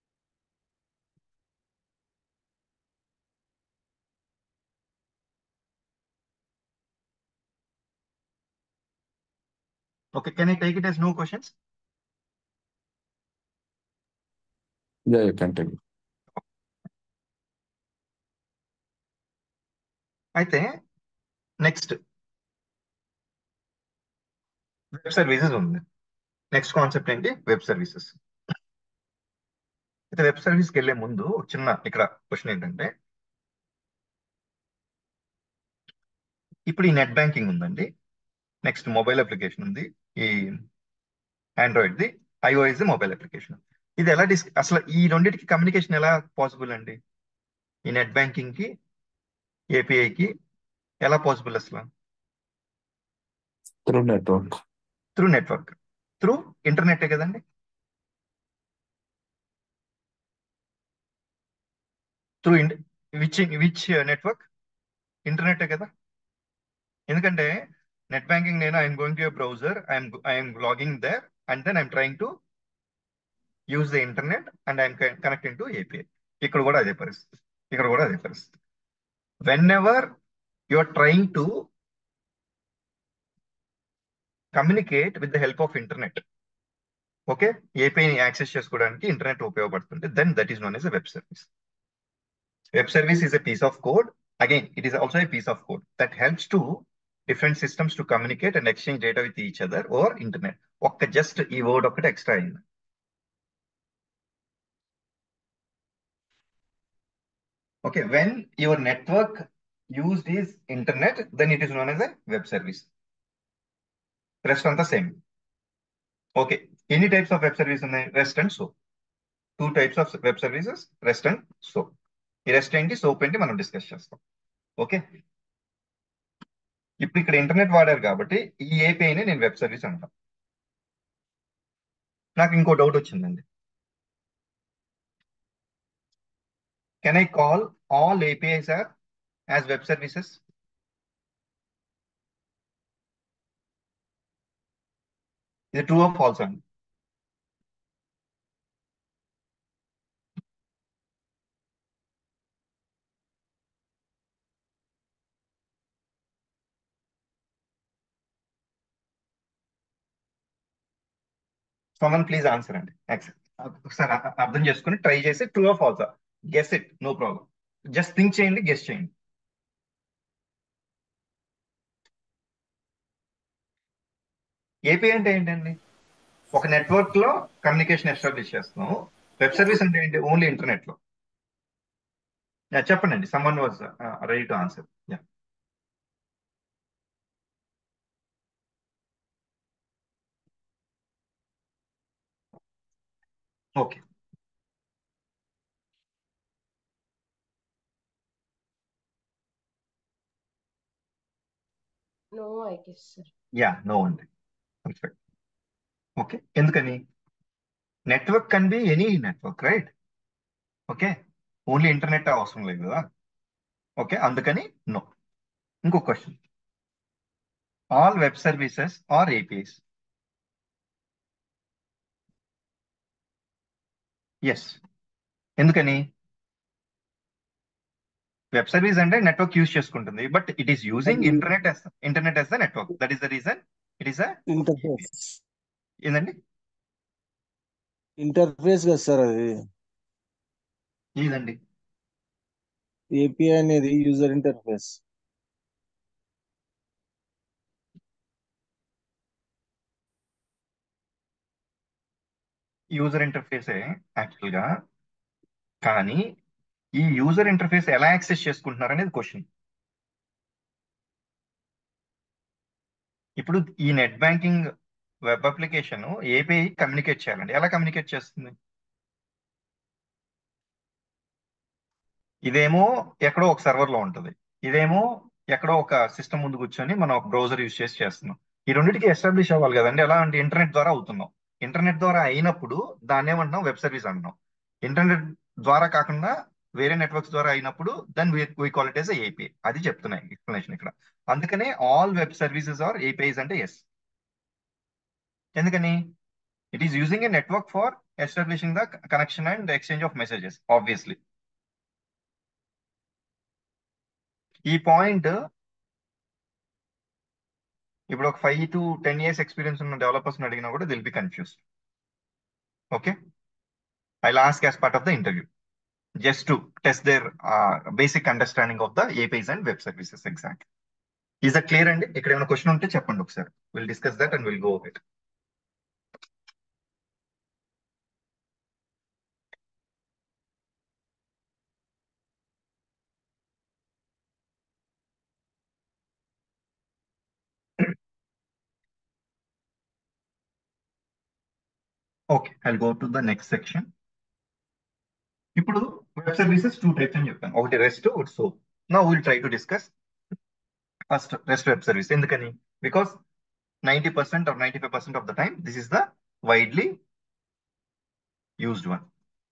okay can I take it yes no questions Yeah, you can take it. అయితే నెక్స్ట్ వెబ్ సర్వీసెస్ ఉంది నెక్స్ట్ కాన్సెప్ట్ ఏంటి వెబ్ సర్వీసెస్ అయితే వెబ్ సర్వీస్కి వెళ్ళే ముందు ఒక చిన్న ఇక్కడ క్వశ్చన్ ఏంటంటే ఇప్పుడు ఈ నెట్ బ్యాంకింగ్ ఉందండి నెక్స్ట్ మొబైల్ అప్లికేషన్ ఉంది ఈ ఆండ్రాయిడ్ ది ఐఓఎస్ ది మొబైల్ అప్లికేషన్ ఇది ఎలా డిస్ అసలు ఈ రెండింటికి కమ్యూనికేషన్ ఎలా పాసిబుల్ అండి ఈ నెట్ బ్యాంకింగ్ కి ఏపీఐకి ఎలా పాసిబుల్ అసలు Through network. Through network through internet కదండి through which which network internet కదా ఎందుకంటే నెట్ బ్యాంకింగ్ నేను I'm going to browser I'm I'm logging there and then I'm trying to use the internet and I'm connecting to API ఇక్కడ కూడా అదే పరిస్థితి ఇక్కడ కూడా అదే పరిస్థితి whenever you are trying to communicate with the help of internet okay ఏపీఐని యాక్సెస్ చేసుకోవడానికి ఇంటర్నెట్ ఉపయోగపడుతుంది then that is known yes web service web service is a piece of code again it is also a piece of code that helps to different systems to communicate and exchange data with each other or internet ఒక్క జస్ట్ ఈ వర్డ్ ఒకటి ఎక్స్ట్రా అయింది okay when your network used is internet then it is known as a web service REST అంతా సేమ్ ఓకే ఎన్ని టైప్స్ ఆఫ్ వెబ్ సర్వీస్ ఉన్నాయి REST and so two types of web services REST and SOAP ఈ రెస్ట్ ఏంటి సోప్ ఏంటి మనం డిస్కస్ చేస్తాం ఓకే ఇప్పుడు ఇక్కడ ఇంటర్నెట్ వాడారు కాబట్టి ఈ ఏపీఐని నేను వెబ్ సర్వీస్ అంటాను నాకు ఇంకో డౌట్ వచ్చిందండి can I call all APIs are as web services ఇది ట్రూ ఆఫ్ ఫాల్స్ అండి సోమన్ ప్లీజ్ ఆన్సర్ అండి యాక్సెప్ట్ ఒకసారి అ- అర్థం చేసుకుని ట్రై చేసి true of false guess it no problem just think చేయండి గెస్ చేయండి ఏపీ అంటే ఏంటండి ఒక నెట్వర్క్ లో కమ్యూనికేషన్ ఎస్టాబ్లిష్ చేస్తున్నాం వెబ్ సర్వీస్ అంటే ఏంటి ఓన్లీ ఇంటర్నెట్ లో Yeah, చెప్పండి Suman was ready to answer yeah okay No, I guess, sir. Yeah no అండి పర్ఫెక్ట్ ఓకే ఎందుకని network can be any network right okay only internet అవసరం లేదు కదా ఓకే అందుకని నో ఇంకో question all web services are APIs yes ఎందుకని వెబ్ సర్వీస్ అంటే నెట్వర్క్ యూజ్ చేసుకుంటుంది బట్ ఇట్ ఈస్ యూజింగ్ అది internet as internet as the network that is the reason it is a interface ఏందండి ఇంటర్ఫేస్ కదా సార్ అది ఇదండి ఏపీఐ అనేది యూజర్ ఇంటర్ఫేస్ యూజర్ ఇంటర్ఫేసే యాక్చువల్ గా కానీ ఈ యూజర్ ఇంటర్ఫేస్ ఎలా యాక్సెస్ చేసుకుంటున్నారు అనేది క్వశ్చన్ ఇప్పుడు ఈ net banking web application API communicate చేయాలండి ఎలా కమ్యూనికేట్ చేస్తుంది ఇదేమో ఎక్కడో ఒక సర్వర్ లో ఉంటుంది ఇదేమో ఎక్కడో ఒక సిస్టమ్ ముందు కూర్చొని మనం ఒక బ్రౌజర్ యూజ్ చేసి చేస్తున్నాం ఈ రెండింటికి ఎస్టాబ్లిష్ అవ్వాలి కదండి ఎలా అంటే ఇంటర్నెట్ ద్వారా అవుతున్నాం ఇంటర్నెట్ ద్వారా అయినప్పుడు దాన్ని ఏమంటున్నాం వెబ్ సర్వీస్ అంటున్నాం ఇంటర్నెట్ ద్వారా కాకుండా వేరే నెట్వర్క్స్ ద్వారా అయినప్పుడు then we call it as API అది చెప్తున్నాయి ఎక్స్ప్లెనేషన్ ఇక్కడ అందుకనే all web services are APIs అంటే ఎస్ ఎందుకని it is using a network for establishing the connection and exchange of messages obviously ఈ పాయింట్ ఇప్పుడు ఒక five to ten years experience ఉన్న డెవలపర్స్ అడిగినా కూడా they'll be confuse okay I last as part of the interview just to test their basic understanding of the APIs and web services exact is that clear అండి ఇక్కడ ఏమైనా క్వశ్చన్ ఉంటే చెప్పండి ఒకసారి will discuss that and will go it okay I go to the next section ఇప్పుడు వెబ్ సర్వీసెస్ టూ టైప్స్ అని చెప్పాను ఒకటి రెస్ట్ ఒకటి సోప్ నా will try to discuss first REST web service ఎందుకని because ninety percent or ninety five percent of the time this is the widely used one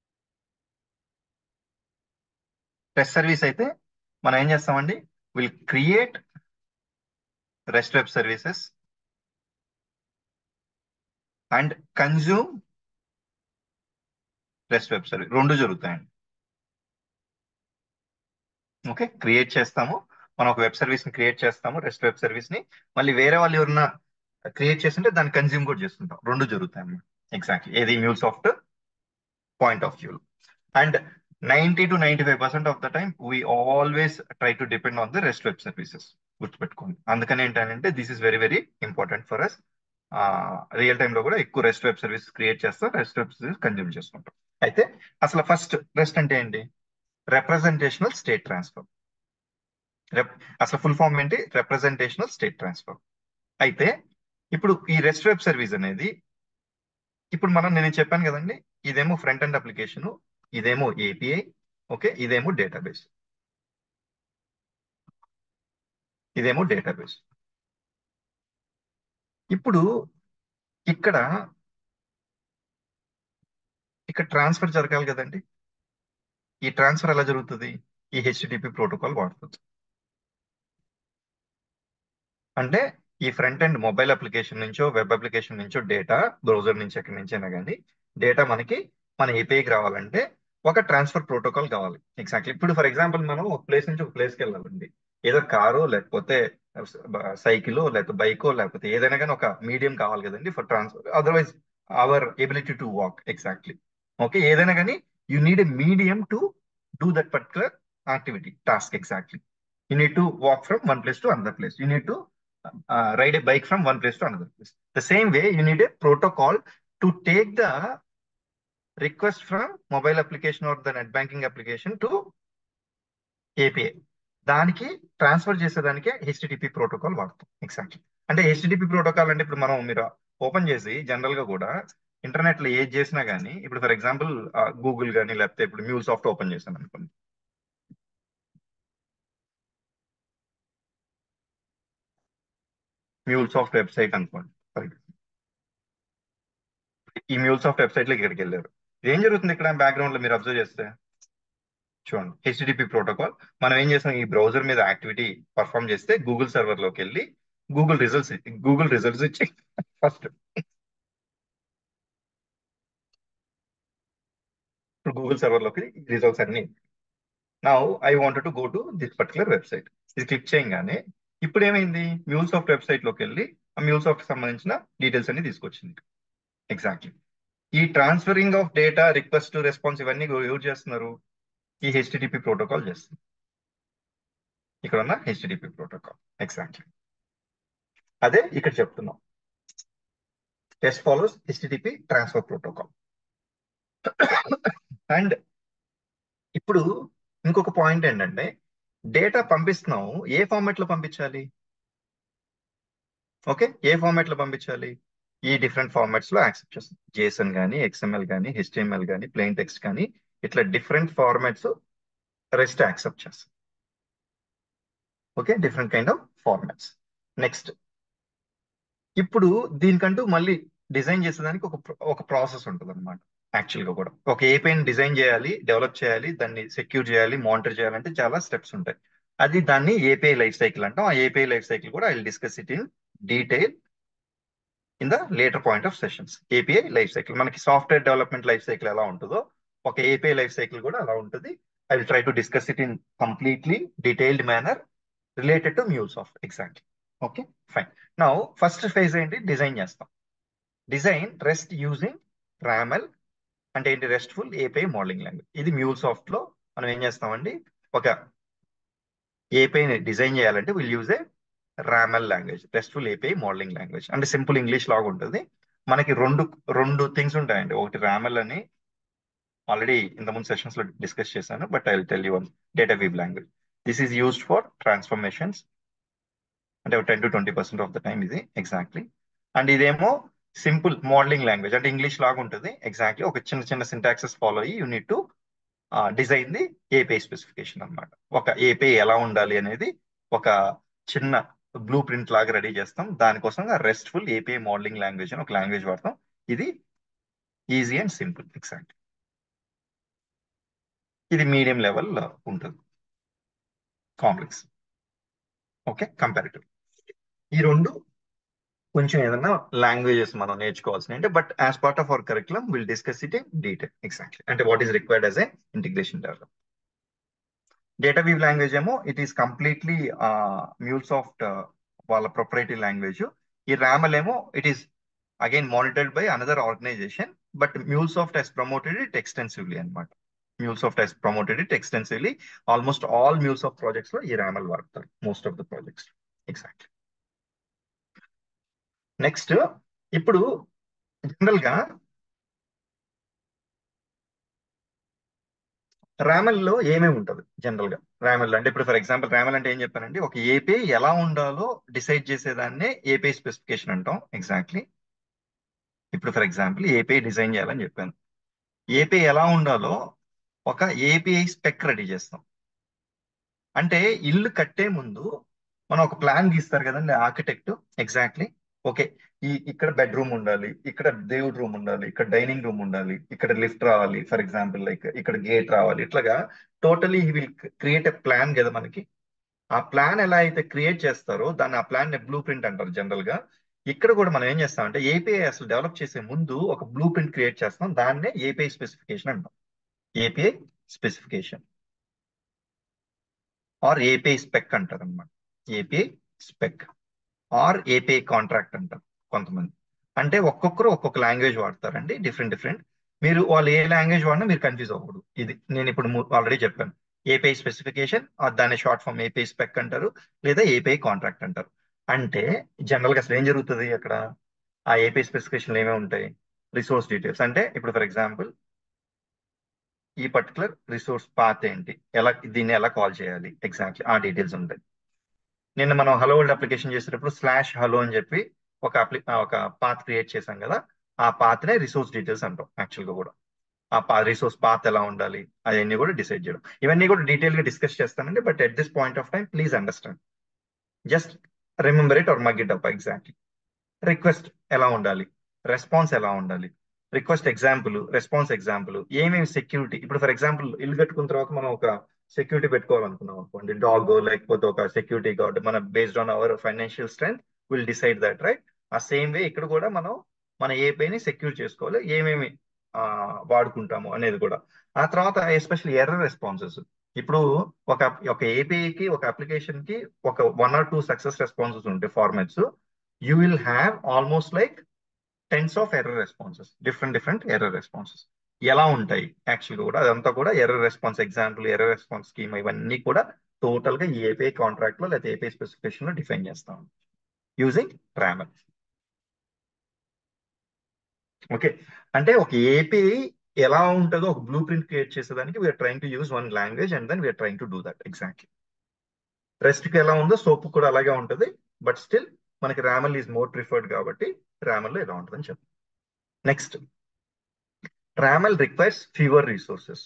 REST service అయితే మనం ఏం చేస్తామండి will create REST web services and consume REST web service రెండు జరుగుతాయండి ఓకే క్రియేట్ చేస్తాము మనం ఒక వెబ్ సర్వీస్ ని క్రియేట్ చేస్తాము రెస్ట్ వెబ్ సర్వీస్ ని మళ్ళీ వేరే వాళ్ళు ఎవరన్నా క్రియేట్ చేస్తుంటే దాన్ని కన్జ్యూమ్ కూడా చేస్తుంటాం రెండు జరుగుతాయి అన్నమాట ఎగ్జాక్ట్లీ ఏది MuleSoft point of view and ninety to ninety five percent of the time we always try to depend on the REST web services గుర్తుపెట్టుకోండి అందుకని ఏంటంటే this is very very important for us real టైంలో కూడా ఎక్కువ రెస్ట్ వెబ్ సర్వీస్ క్రియేట్ చేస్తాం రెస్ట్ వెబ్ సర్వీస్ కన్జ్యూమ్ చేసుకుంటాం అయితే అసలు ఫస్ట్ రెస్ట్ అంటే ఏంటి రిప్రజెంటేషనల్ స్టేట్ ట్రాన్స్ఫర్ అసలు ఫుల్ ఫామ్ ఏంటి రిప్రజెంటేషనల్ స్టేట్ ట్రాన్స్ఫర్ అయితే ఇప్పుడు ఈ రెస్ట్ వెబ్ సర్వీస్ అనేది ఇప్పుడు మనం నేను చెప్పాను కదండి ఇదేమో ఫ్రంట్ ఎండ్ అప్లికేషన్ ఇదేమో ఏపీఐ ఓకే ఇదేమో డేటాబేస్ ఇదేమో డేటాబేస్ ఇప్పుడు ఇక్కడ ఇక్కడ ట్రాన్స్ఫర్ జరగాలి కదండి ఈ ట్రాన్స్ఫర్ ఎలా జరుగుతుంది ఈ హెచ్టిటిపి ప్రోటోకాల్ వాడుతుంది అంటే ఈ ఫ్రంట్ ఎండ్ మొబైల్ అప్లికేషన్ నుంచో వెబ్ అప్లికేషన్ నుంచో డేటా బ్రౌజర్ నుంచి ఎక్కడి నుంచి అయినా కానీ డేటా మనకి మన ఏపీఐకి రావాలంటే ఒక ట్రాన్స్ఫర్ ప్రోటోకాల్ కావాలి ఎగ్జాక్ట్లీ ఇప్పుడు ఫర్ ఎగ్జాంపుల్ మనం ఒక ప్లేస్ నుంచి ఒక ప్లేస్కి వెళ్ళాలండి ఏదో కారు లేకపోతే సైకిల్ లేకపోతే బైకో లేకపోతే ఏదైనా కానీ ఒక మీడియం కావాలి కదండి for transfer otherwise our ability to walk exactly okay ఏదైనా కానీ you need a medium to do that particular activity task exactly you need to walk from one place to another place you need to ride a bike from one place to another place. The same way, you need a protocol to take the request from mobile application or the net banking application to API. దానికి ట్రాన్స్ఫర్ చేసేదానికే హెచ్టిటిపి ప్రోటోకాల్ వాడతాం ఎగ్జాక్ట్లీ అంటే హెచ్టిటిపి ప్రోటోకాల్ అంటే ఇప్పుడు మనం మీరు ఓపెన్ చేసి జనరల్ గా కూడా ఇంటర్నెట్ లో ఏది చేసినా కానీ ఇప్పుడు ఫర్ ఎగ్జాంపుల్ గూగుల్ కానీ లేకపోతే ఇప్పుడు మ్యూల్ సాఫ్ట్ ఓపెన్ చేశాను అనుకోండి మ్యూల్ సాఫ్ట్ వెబ్సైట్ అనుకోండి ఈ మ్యూల్ సాఫ్ట్ వెబ్సైట్ లో ఇక్కడికి వెళ్ళారు ఏం జరుగుతుంది ఇక్కడ బ్యాక్గ్రౌండ్ లో మీరు అబ్జర్వ్ చేస్తే చూడండి హెచ్టిటిపి ప్రోటోకాల్ మనం ఏం చేస్తాం ఈ బ్రౌజర్ మీద యాక్టివిటీ పర్ఫామ్ చేస్తే గూగుల్ సర్వర్ లోకి వెళ్ళి గూగుల్ రిజల్ట్స్ గూగుల్ రిజల్ట్స్ ఇచ్చి ఫస్ట్ ఇప్పుడు గూగుల్ సర్వర్ లోకి రిజల్ట్స్ అన్ని నా I wanted to go to this particular website ఇది క్లిక్ చేయగానే ఇప్పుడు ఏమైంది మ్యూల్ సాఫ్ట్ వెబ్సైట్ లోకి వెళ్ళి ఆ మ్యూల్ సాఫ్ట్ సంబంధించిన డీటెయిల్స్ అన్ని తీసుకొచ్చింది ఎగ్జాక్ట్లీ ఈ transferring of data request response ఇవన్నీ ఎవరు చేస్తున్నారు ఈ హెచ్టిటిపి ప్రోటోకాల్ చేస్తుంది ఇక్కడ ఉన్న హెచ్టిటిపి ప్రోటోకాల్ ఎగ్జాక్ట్లీ అదే ఇక్కడ చెప్తున్నాం test follows HTTP transfer protocol and ఇప్పుడు ఇంకొక పాయింట్ ఏంటంటే డేటా పంపిస్తున్నాం ఏ ఫార్మాట్ లో పంపించాలి ఓకే ఏ ఫార్మాట్ లో పంపించాలి ఈ డిఫరెంట్ ఫార్మాట్స్ లో యాక్సెప్ట్ చేస్తాం జేసన్ కానీ ఎక్స్ఎంఎల్ కానీ హెచ్టిఎంఎల్ కానీ ప్లెయిన్ టెక్స్ట్ కానీ ఇట్లా డిఫరెంట్ ఫార్మాట్స్ రెస్ట్ యాక్సెప్ట్ చేస్తాం okay different kind of formats next ఇప్పుడు దీనికంటూ మళ్ళీ డిజైన్ చేసేదానికి ఒక ఒక ప్రాసెస్ ఉంటుంది అనమాట యాక్చువల్ గా కూడా ఒక ఏపీఐని డిజైన్ చేయాలి డెవలప్ చేయాలి దాన్ని సెక్యూర్ చేయాలి మానిటర్ చేయాలంటే చాలా స్టెప్స్ ఉంటాయి అది దాన్ని ఏపీఐ లైఫ్ సైకిల్ అంటాం ఆ ఏపీఐ లైఫ్ సైకిల్ కూడా I discuss it in detail in the later point of sessions API life cycle మనకి సాఫ్ట్వేర్ డెవలప్మెంట్ లైఫ్ సైకిల్ ఎలా ఉంటుందో ఒక ఏపీఐ లైఫ్ సైకిల్ కూడా అలా ఉంటుంది I will try to discuss it in completely detailed manner related to MuleSoft exactly okay fine నా ఫస్ట్ ఫేజ్ ఏంటి డిజైన్ చేస్తాం డిజైన్ రెస్ట్ యూజింగ్ రామెల్ అంటే ఏంటి రెస్ట్ఫుల్ ఏపీఐ మోడలింగ్ లాంగ్వేజ్ ఇది మ్యూల్ సాఫ్ట్ లో మనం ఏం చేస్తామండి ఒక ఏపీఐని డిజైన్ చేయాలంటే will use a RAML language RESTful API modelling language అంటే సింపుల్ ఇంగ్లీష్ లాగా ఉంటుంది మనకి రెండు రెండు థింగ్స్ ఉంటాయండి ఒకటి రామెల్ అని ఆల్రెడీ ఇంతకుముందు సెషన్స్ లో డిస్కస్ చేశాను but I tell you one DataWeave language this is used for transformations అంటే ten to twenty percent of the time ఇది ఎగ్జాక్ట్లీ అండ్ ఇదేమో సింపుల్ మోడలింగ్ లాంగ్వేజ్ అంటే ఇంగ్లీష్ లాగా ఉంటుంది ఎగ్జాక్ట్లీ ఒక చిన్న చిన్న సింటాక్సెస్ ఫాలో అయ్యి unit to design the API specification అనమాట ఒక ఏపీఐ ఎలా ఉండాలి అనేది ఒక చిన్న బ్లూ ప్రింట్ లాగా రెడీ చేస్తాం దానికోసం రెస్ట్ఫుల్ ఏపీఐ మోడలింగ్ లాంగ్వేజ్ అని ఒక లాంగ్వేజ్ వాడతాం ఇది ఈజీ అండ్ సింపుల్ ఎగ్జాక్ట్ ఇది మీడియం లెవెల్ ఉంటుంది కాంప్లెక్స్ ఓకే కంపారిటివ్ ఈ రెండు కొంచెం ఏదైనా లాంగ్వేజెస్ మనం నేర్చుకోవాల్సిన అంటే but as part of our curriculum will discuss it in detail exactly అంటే what is required as a integration develop DataWeave language ఏమో it is completely MuleSoft వాళ్ళ ప్రొపరేటరీ లాంగ్వేజ్ ఈ ర్యామల్ ఏమో it is again monitored by another organisation but MuleSoft has promoted it extensively అనమాట MuleSoft has promoted it extensively almost all MuleSoft projects లో ఈ ర్యామల్ వాడతారు most of the projects exactly next ఇప్పుడు జనరల్ గా ర్యామల్ లో ఏమేమి ఉంటుంది జనరల్ గా ర్యామల్ అంటే ఇప్పుడు ఫర్ ఎగ్జాంపుల్ ర్యామల్ అంటే ఏం చెప్పానంటే ఒక ఏపీఐ ఎలా ఉండాలో డిసైడ్ చేసేదాన్నే ఏపీఐ స్పెసిఫికేషన్ అంటాం ఎగ్జాక్ట్లీ ఇప్పుడు ఫర్ ఎగ్జాంపుల్ ఏపీఐ డిజైన్ చేయాలని చెప్పాను ఏపీఐ ఎలా ఉండాలో ఒక ఏపీఐ స్పెక్ రెడీ చేస్తాం అంటే ఇల్లు కట్టే ముందు మనం ఒక ప్లాన్ గీస్తారు కదండి ఆర్కిటెక్ట్ ఎగ్జాక్ట్లీ ఓకే ఈ ఇక్కడ బెడ్రూమ్ ఉండాలి ఇక్కడ దేవుడి రూమ్ ఉండాలి ఇక్కడ డైనింగ్ రూమ్ ఉండాలి ఇక్కడ లిఫ్ట్ రావాలి ఫర్ ఎగ్జాంపుల్ లైక్ ఇక్కడ గేట్ రావాలి ఇట్లాగా totally he will create a plan కదా మనకి ఆ ప్లాన్ ఎలా అయితే క్రియేట్ చేస్తారో దాన్ని ఆ ప్లాన్ బ్లూ ప్రింట్ అంటారు జనరల్ గా ఇక్కడ కూడా మనం ఏం చేస్తామంటే ఏపీఐ అసలు డెవలప్ చేసే ముందు ఒక బ్లూ ప్రింట్ క్రియేట్ చేస్తాం దాన్నే ఏపీఐ స్పెసిఫికేషన్ అంటాం API specification or API spec అంటారు అనమాట API spec or API contract అంటారు కొంతమంది అంటే ఒక్కొక్కరు ఒక్కొక్క లాంగ్వేజ్ వాడతారండి డిఫరెంట్ డిఫరెంట్ మీరు వాళ్ళు ఏ లాంగ్వేజ్ వాడినా మీరు కన్ఫ్యూజ్ అవ్వకూడదు ఇది నేను ఇప్పుడు ఆల్రెడీ చెప్పాను ఏపీఐ స్పెసిఫికేషన్ దాని షార్ట్ ఫామ్ ఏపీఐ స్పెక్ అంటారు లేదా ఏపీఐ కాంట్రాక్ట్ అంటారు అంటే జనరల్ గా అసలు ఏం జరుగుతుంది అక్కడ ఆ ఏపీఐ స్పెసిఫికేషన్ ఏమేమి ఉంటాయి రిసోర్స్ డీటెయిల్స్ అంటే ఇప్పుడు ఫర్ ఎగ్జాంపుల్ ఈ పర్టికులర్ రిసోర్స్ పాత్ ఏంటి ఎలా దీన్ని ఎలా కాల్ చేయాలి ఎగ్జాక్ట్లీ ఆ డీటెయిల్స్ ఉంటాయి నిన్న మనం హలో వరల్డ్ అప్లికేషన్ చేసేటప్పుడు స్లాష్ హలో అని చెప్పి ఒక అప్లి ఒక పాత్ క్రియేట్ చేశాం కదా ఆ పాత్నే రిసోర్స్ డీటెయిల్స్ అంటాం యాక్చువల్ గా కూడా ఆ పా రిసోర్స్ పాత్ ఎలా ఉండాలి అవన్నీ కూడా డిసైడ్ చేయడం ఇవన్నీ కూడా డీటెయిల్ గా డిస్కస్ చేస్తానండి but at this point of time please understand just remember it or mug it up exactly request ఎలా ఉండాలి రెస్పాన్స్ ఎలా ఉండాలి రిక్వెస్ట్ ఎగ్జాంపుల్ రెస్పాన్స్ ఎగ్జాంపుల్ ఏమేమి సెక్యూరిటీ ఇప్పుడు ఫర్ ఎగ్జాంపుల్ ఇల్లు కట్టుకున్న తర్వాత మనం ఒక సెక్యూరిటీ పెట్టుకోవాలనుకున్నాం అనుకోండి డాగ్ లేకపోతే ఒక సెక్యూరిటీ గార్డ్ మన based on our financial strength will decide that right ఆ సేమ్ వే ఇక్కడ కూడా మనం మన ఏపీని సెక్యూర్ చేసుకోవాలి ఏమేమి వాడుకుంటాము అనేది కూడా ఆ తర్వాత ఎస్పెషల్లీ ఎర్రర్ రెస్పాన్సెస్ ఇప్పుడు ఒక ఒక ఏపీకి ఒక అప్లికేషన్ కి ఒక one or two success responses ఉంటాయి formats you will have almost like tens of error responses different different error responses ఎలా ఉంటాయి యాక్చువల్గా కూడా అదంతా కూడా error response example error response scheme ఇవన్నీ కూడా టోటల్ గా ఈ ఏపీఐ కాంట్రాక్ట్ లో లేదా ఏపీఐ స్పెసిఫికేషన్ లో డిఫైన్ చేస్తాం యూజింగ్ ట్రామల్ ఓకే అంటే ఒక ఏపీఐ ఎలా ఉంటుందో ఒక బ్లూ ప్రింట్ క్రియేట్ చేసేదానికి we're trying to use one language and then we're trying to do that exactly REST కి ఎలా ఉందో సోప్ కూడా అలాగే ఉంటుంది బట్ స్టిల్ మనకి రామల్ ఈజ్ మోర్ ప్రిఫర్డ్ కాబట్టి రామల్ లో ఎలా ఉంటుందని చెప్పు next RAML requires fewer resources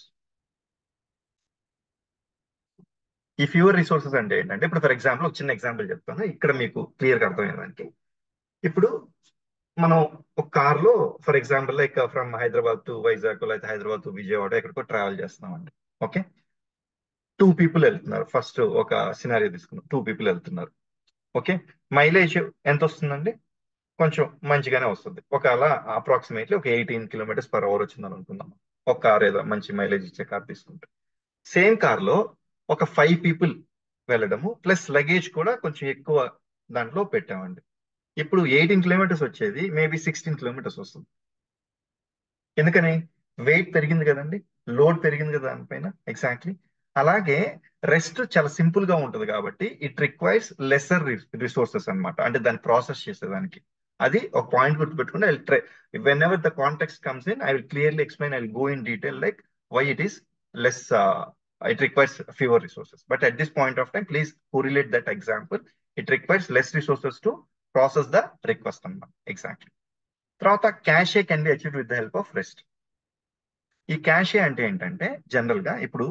ఈ ఫీవర్ రిసోర్సెస్ అంటే ఏంటంటే ఇప్పుడు ఫర్ ఎగ్జాంపుల్ ఒక చిన్న ఎగ్జాంపుల్ చెప్తాను ఇక్కడ మీకు క్లియర్ గా అర్థమయ్యేదానికి ఇప్పుడు మనం ఒక కార్ లో for example like from Hyderabad to Vizag లేకపోతే హైదరాబాద్ టు విజయవాడ ఎక్కడికో ట్రావెల్ చేస్తున్నామండి ఓకే టూ పీపుల్ వెళ్తున్నారు ఫస్ట్ ఒక సినారియో తీసుకున్నాం టూ పీపుల్ వెళ్తున్నారు ఓకే మైలేజ్ ఎంత వస్తుందండి కొంచెం మంచిగానే వస్తుంది ఒక అలా అప్రాక్సిమేట్లీ ఒక ఎయిటీన్ కిలోమీటర్స్ పర్ అవర్ వచ్చిందని అనుకుందాం ఒక కార్ ఏదో మంచి మైలేజ్ ఇచ్చే కార్ తీసుకుంటే సేమ్ కార్ లో ఒక ఫైవ్ పీపుల్ వెళ్ళడము ప్లస్ లగేజ్ కూడా కొంచెం ఎక్కువ దాంట్లో పెట్టామండి ఇప్పుడు ఎయిటీన్ కిలోమీటర్స్ వచ్చేది మేబీ సిక్స్టీన్ కిలోమీటర్స్ వస్తుంది ఎందుకని వెయిట్ పెరిగింది కదండి లోడ్ పెరిగింది కదా దానిపైన ఎగ్జాక్ట్లీ అలాగే రెస్ట్ చాలా సింపుల్ గా ఉంటుంది కాబట్టి ఇట్ రిక్వైర్స్ లెసర్ రిసోర్సెస్ అనమాట అంటే దాన్ని ప్రాసెస్ చేసేదానికి అది ఒక పాయింట్ గుర్తుపెట్టుకుంటే I try whenever the context comes in I will clearly explain I will go in detail like why it is less it requires fewer resources. But at this point of time, please correlate that example. It requires less resources to process the request number. Exactly. తర్వాత cache can be achieved with the help of REST ఈ క్యాషే అంటే ఏంటంటే జనరల్ గా ఇప్పుడు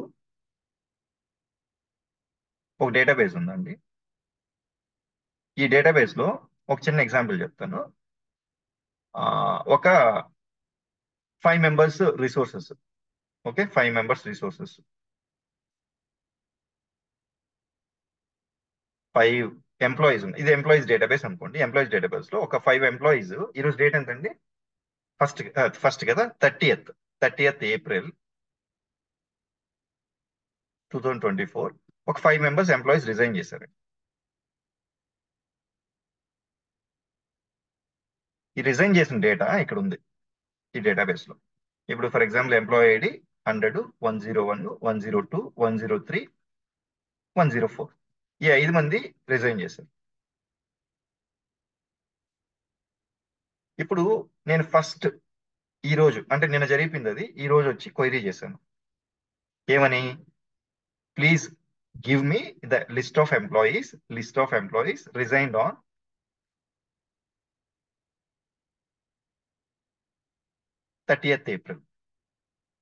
ఒక డేటాబేస్ ఉందండి ఈ డేటాబేస్ లో ఒక చిన్న ఎగ్జాంపుల్ చెప్తాను ఒక five members resources okay five members resources five employees ఉన్నాయి ఇది ఎంప్లాయీస్ డేటాబేస్ అనుకోండి ఎంప్లాయీస్ డేటాబేస్ లో ఒక ఫైవ్ ఎంప్లాయీస్ ఈరోజు డేట్ ఎంతండి ఫస్ట్ ఫస్ట్ కదా thirtieth thirtieth April two thousand twenty four ఒక ఫైవ్ మెంబర్స్ ఎంప్లాయీస్ రిజైన్ చేశారు ఈ రిజైన్ చేసిన డేటా ఇక్కడ ఉంది ఈ డేటాబేస్ లో ఇప్పుడు for example employee ID hundred one zero one one zero two one zero three one zero four ఈ ఐదు మంది రిజైన్ చేశారు ఇప్పుడు నేను ఫస్ట్ ఈ రోజు అంటే నిన్న జరిపింది అది ఈ రోజు వచ్చి క్వైరీ చేశాను ఏమని please give me the list of employees list of employees resigned on thirtieth April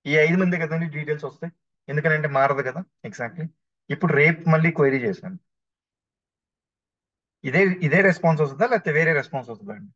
ఈ ఐదు మంది కదండి డీటెయిల్స్ వస్తాయి ఎందుకంటే మారదు కదా ఎగ్జాక్ట్లీ ఇప్పుడు రేపు మళ్ళీ క్వైరీ చేశాను ఇదే ఇదే రెస్పాన్స్ వస్తుందా లేకపోతే వేరే రెస్పాన్స్ వస్తుందా అండి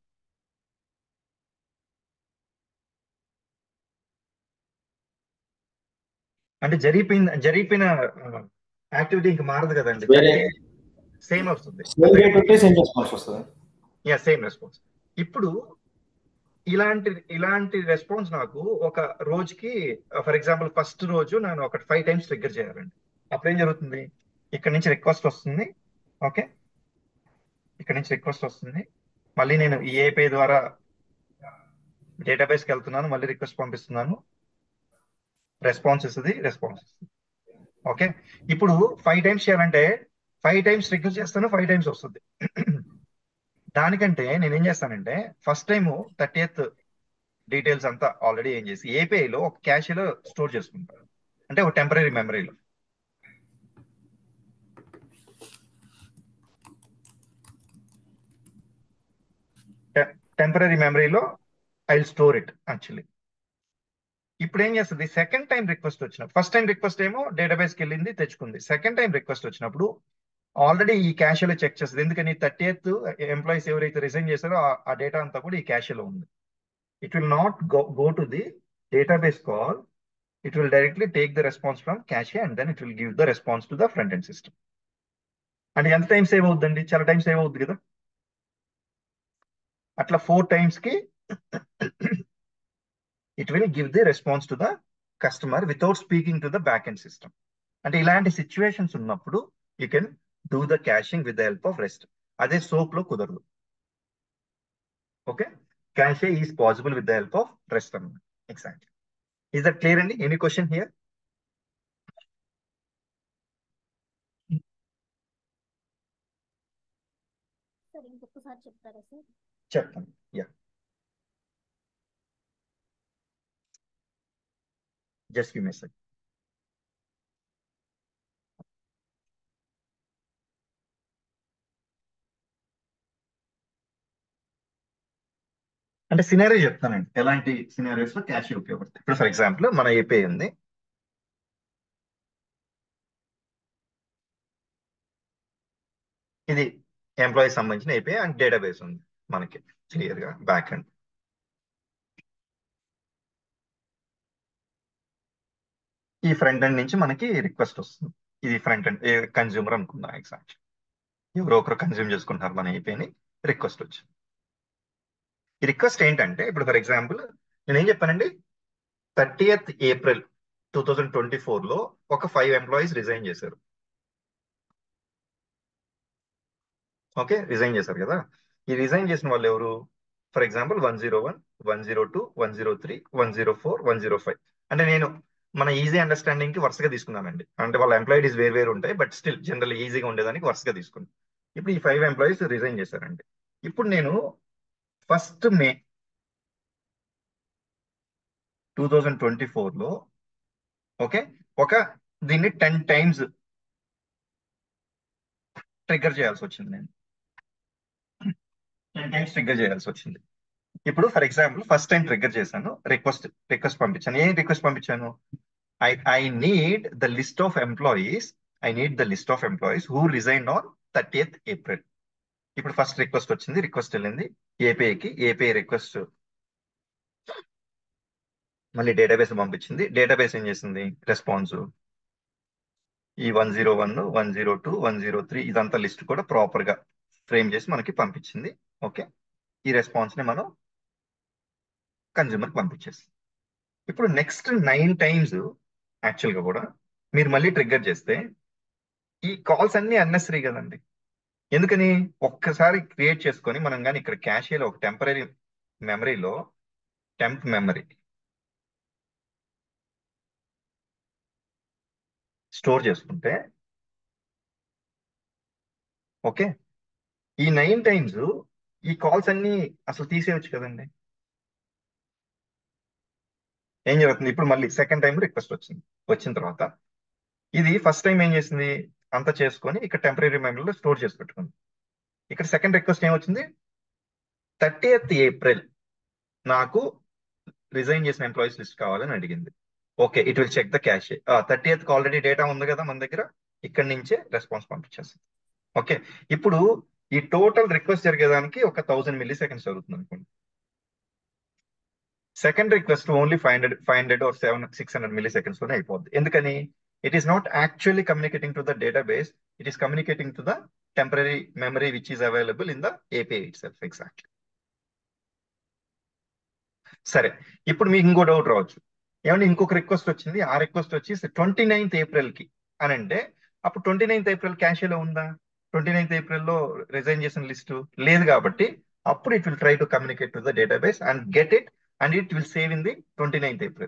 అంటే జరిగిపోయిన జరిగిపోయిన యాక్టివిటీ ఇంకా మారదు కదండి వేరే సేమ్ వస్తుంది సేమ్ డేట్ ఉంటే సేమ్ రెస్పాన్స్ వస్తుంది యా సేమ్ రెస్పాన్స్ ఇప్పుడు ఇలాంటి ఇలాంటి రెస్పాన్స్ నాకు ఒక రోజుకి ఫర్ ఎగ్జాంపుల్ ఫస్ట్ రోజు నేను ఒక ఫైవ్ టైమ్స్ ట్రిగ్గర్ చేయాలండి అప్పుడు ఏం జరుగుతుంది ఇక్కడ నుంచి రిక్వెస్ట్ వస్తుంది ఓకే ఇక్కడ నుంచి రిక్వెస్ట్ వస్తుంది మళ్ళీ నేను ఈ ఏపీ ద్వారా డేటాబేస్కి వెళ్తున్నాను మళ్ళీ రిక్వెస్ట్ పంపిస్తున్నాను రెస్పాన్స్ ఇస్తుంది రెస్పాన్స్ ఇస్తుంది ఓకే ఇప్పుడు ఫైవ్ టైమ్స్ చేయాలంటే ఫైవ్ టైమ్స్ రిక్వెస్ట్ చేస్తాను ఫైవ్ టైమ్స్ వస్తుంది దానికంటే నేను ఏం చేస్తానంటే ఫస్ట్ టైం థర్టీఎత్ డీటెయిల్స్ అంతా ఆల్రెడీ ఏం చేసి ఏపీఐలో ఒక క్యాషీలో స్టోర్ చేసుకుంటాను అంటే ఒక టెంపరీ మెమరీలో టెంపరీ మెమరీలో I will store it actually ఇప్పుడు ఏం చేస్తుంది సెకండ్ టైం రిక్వెస్ట్ వచ్చినప్పుడు ఫస్ట్ టైం రిక్వెస్ట్ ఏమో డేటాబేస్కి వెళ్ళింది తెచ్చుకుంది సెకండ్ టైం రిక్వెస్ట్ వచ్చినప్పుడు ఆల్రెడీ ఈ క్యాషియోలో చెక్ చేస్తుంది ఎందుకని థర్టీ ఎయిత్ ఎంప్లాయీస్ ఎవరైతే రిజైన్ చేశారో ఆ డేటా అంతా కూడా ఈ క్యాషియోలో ఉంది it will not go go to the database call it will directly take the response from cache and then it will give the response to the front end system అంటే ఎంత టైం సేవ్ అవుతుందండి చాలా టైం సేవ్ అవుతుంది కదా అట్లా ఫోర్ టైమ్స్ కి it will give the response to the customer without speaking to the back end system అంటే ఇలాంటి సిచ్యువేషన్స్ ఉన్నప్పుడు you can do the caching with the help of REST అదే సోప్ లో కుదరదు okay cache is possible with the help of REST అన్నమాట ఎగ్జాక్ట్లీ ఈజ్ దట్ క్లియర్ అండి ఎనీ క్వశ్చన్ హియర్ సార్ ఇంకొకసారి చెప్తారా సార్ చెప్తాను యా జస్ట్ గివ్ మెసేజ్ అంటే సినారియో చెప్తానండి ఎలాంటి సినారియోస్ లో క్యాష్ ఉపయోగపడుతుంది ఇప్పుడు ఫర్ ఎగ్జాంపుల్ మన ఏపీ ఉంది ఇది ఎంప్లాయీ సంబంధించిన ఏపీ అండ్ డేటాబేస్ ఉంది మనకి క్లియర్ గా బ్యాక్ అండ్ ఈ ఫ్రంట్ ఎండ్ నుంచి మనకి రిక్వెస్ట్ వస్తుంది ఇది ఫ్రంట్ ఎండ్ కన్జ్యూమర్ అనుకుందాం ఎగ్జాక్ట్ ఎవరో ఒకరు కన్జ్యూమ్ చేసుకుంటారు మన ఏపీని రిక్వెస్ట్ వచ్చింది ఈ రిక్వెస్ట్ ఏంటంటే ఇప్పుడు ఫర్ ఎగ్జాంపుల్ నేను ఏం చెప్పానండి thirtieth April two thousand twenty four లో ఒక ఫైవ్ ఎంప్లాయీస్ రిజైన్ చేశారు ఓకే రిజైన్ చేశారు కదా ఈ రిజైన్ చేసిన వాళ్ళు ఎవరు for example one zero one one zero two one zero three one zero four one zero five అంటే నేను మన ఈజీ అండర్స్టాండింగ్ కి వరుసగా తీసుకున్నానండి అంటే వాళ్ళ ఎంప్లాయీస్ వేరు వేరు ఉంటాయి బట్ స్టిల్ జనరల్ ఈజీగా ఉండేదానికి వరుసగా తీసుకున్నాను ఇప్పుడు ఈ ఫైవ్ ఎంప్లాయీస్ రిజైన్ చేశారండి ఇప్పుడు నేను first May two thousand twenty ఫోర్లో ఓకే ఒక దీన్ని టెన్ టైమ్స్ ట్రిగ్గర్ చేయాల్సి వచ్చింది నేను టెన్ టైమ్స్ ట్రిగ్గర్ చేయాల్సి వచ్చింది ఇప్పుడు for example first time trigger చేశాను రిక్వెస్ట్ రిక్వెస్ట్ పంపించాను ఏం రిక్వెస్ట్ పంపించాను I I need the list of employees I need the list of employees who resign on thirtieth April ఇప్పుడు ఫస్ట్ రిక్వెస్ట్ వచ్చింది రిక్వెస్ట్ వెళ్ళింది ఏపీఐకి ఏపీఐ రిక్వెస్ట్ మళ్ళీ డేటాబేస్ పంపించింది డేటాబేస్ ఏం చేసింది రెస్పాన్స్ ఈ one zero one one zero two one zero three ఇదంతా లిస్ట్ కూడా ప్రాపర్ గా ఫ్రేమ్ చేసి మనకి పంపించింది ఓకే ఈ రెస్పాన్స్ ని మనం కన్జ్యూమర్ పంపించేసి ఇప్పుడు నెక్స్ట్ నైన్ టైమ్స్ యాక్చువల్ గా కూడా మీరు మళ్ళీ ట్రిగ్గర్ చేస్తే ఈ కాల్స్ అన్ని అన్నెసరీ కదండి ఎందుకని ఒక్కసారి క్రియేట్ చేసుకొని మనం కానీ ఇక్కడ క్యాషియలో ఒక టెంపరీ మెమరీలో టెంప్ మెమరీ స్టోర్ చేసుకుంటే ఓకే ఈ నైన్ టైమ్స్ ఈ కాల్స్ అన్ని అసలు తీసేయచ్చు కదండి ఏం జరుగుతుంది ఇప్పుడు మళ్ళీ సెకండ్ టైం రిక్వెస్ట్ వచ్చింది వచ్చిన తర్వాత ఇది ఫస్ట్ టైం ఏం చేసింది అంతా చేసుకొని ఇక్కడ టెంపరీ మెమరీలో స్టోర్ చేసి పెట్టుకుంది ఇక్కడ సెకండ్ రిక్వెస్ట్ ఏమొచ్చింది థర్టీఎత్ ఏప్రిల్ నాకు రిజైన్ చేసిన ఎంప్లాయీస్ లిస్ట్ కావాలని అడిగింది okay it will check the cache thirty eighth already data ఉంది కదా మన దగ్గర ఇక్కడి నుంచే రెస్పాన్స్ పంపించేస్తుంది ఓకే ఇప్పుడు ఈ టోటల్ రిక్వెస్ట్ జరిగేదానికి ఒక థౌసండ్ మిల్లీ సెకండ్స్ జరుగుతుంది అనుకోండి second request only five hundred five hundred or seven six hundred milliseconds లోనే అయిపోద్ది ఎందుకని it is not actually communicating to the database it is communicating to the temporary memory which is available in the API itself exactly సరే ఇప్పుడు మీకు ఇంకో డౌట్ రావచ్చు ఏమంటే ఇంకొక రిక్వెస్ట్ వచ్చింది ఆ రిక్వెస్ట్ వచ్చి ట్వంటీ నైన్త్ ఏప్రిల్ కి అని అంటే అప్పుడు ట్వంటీ నైన్త్ ఏప్రిల్ క్యాషేలో ఉందా ట్వంటీ నైన్త్ ఏప్రిల్ లో రిజైన్ చేసిన లిస్ట్ లేదు కాబట్టి అప్పుడు it will try to communicate to the database and get it and it will save in the twenty ninth April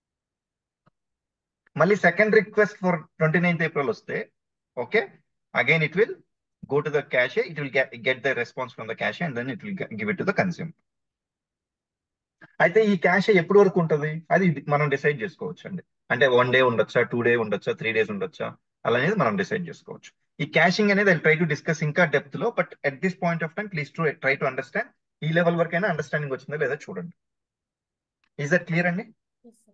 మళ్ళీ second request for twenty ninth April వస్తే okay again it will go to the cache it will get the response from the cache and then it will give it to the consumer అయితే ఈ క్యాష్ ఎప్పటి వరకు ఉంటుంది అది మనం డిసైడ్ చేసుకోవచ్చు అండి అంటే వన్ డే ఉండొచ్చా టూ డే ఉండొచ్చా త్రీ డేస్ ఉండొచ్చా అలా అనేది మనం డిసైడ్ చేసుకోవచ్చు ఈ క్యాషింగ్ అనేది ఐ ట్రై టు డిస్కస్ ఇంకా డెప్త్ లో but at this point of time please to try to understand ఈ లెవెల్ వరకు అయినా అండర్స్టాండింగ్ వచ్చిందా లేదా చూడండి ఈజ్ దట్ క్లియర్ అండి Yes, sir.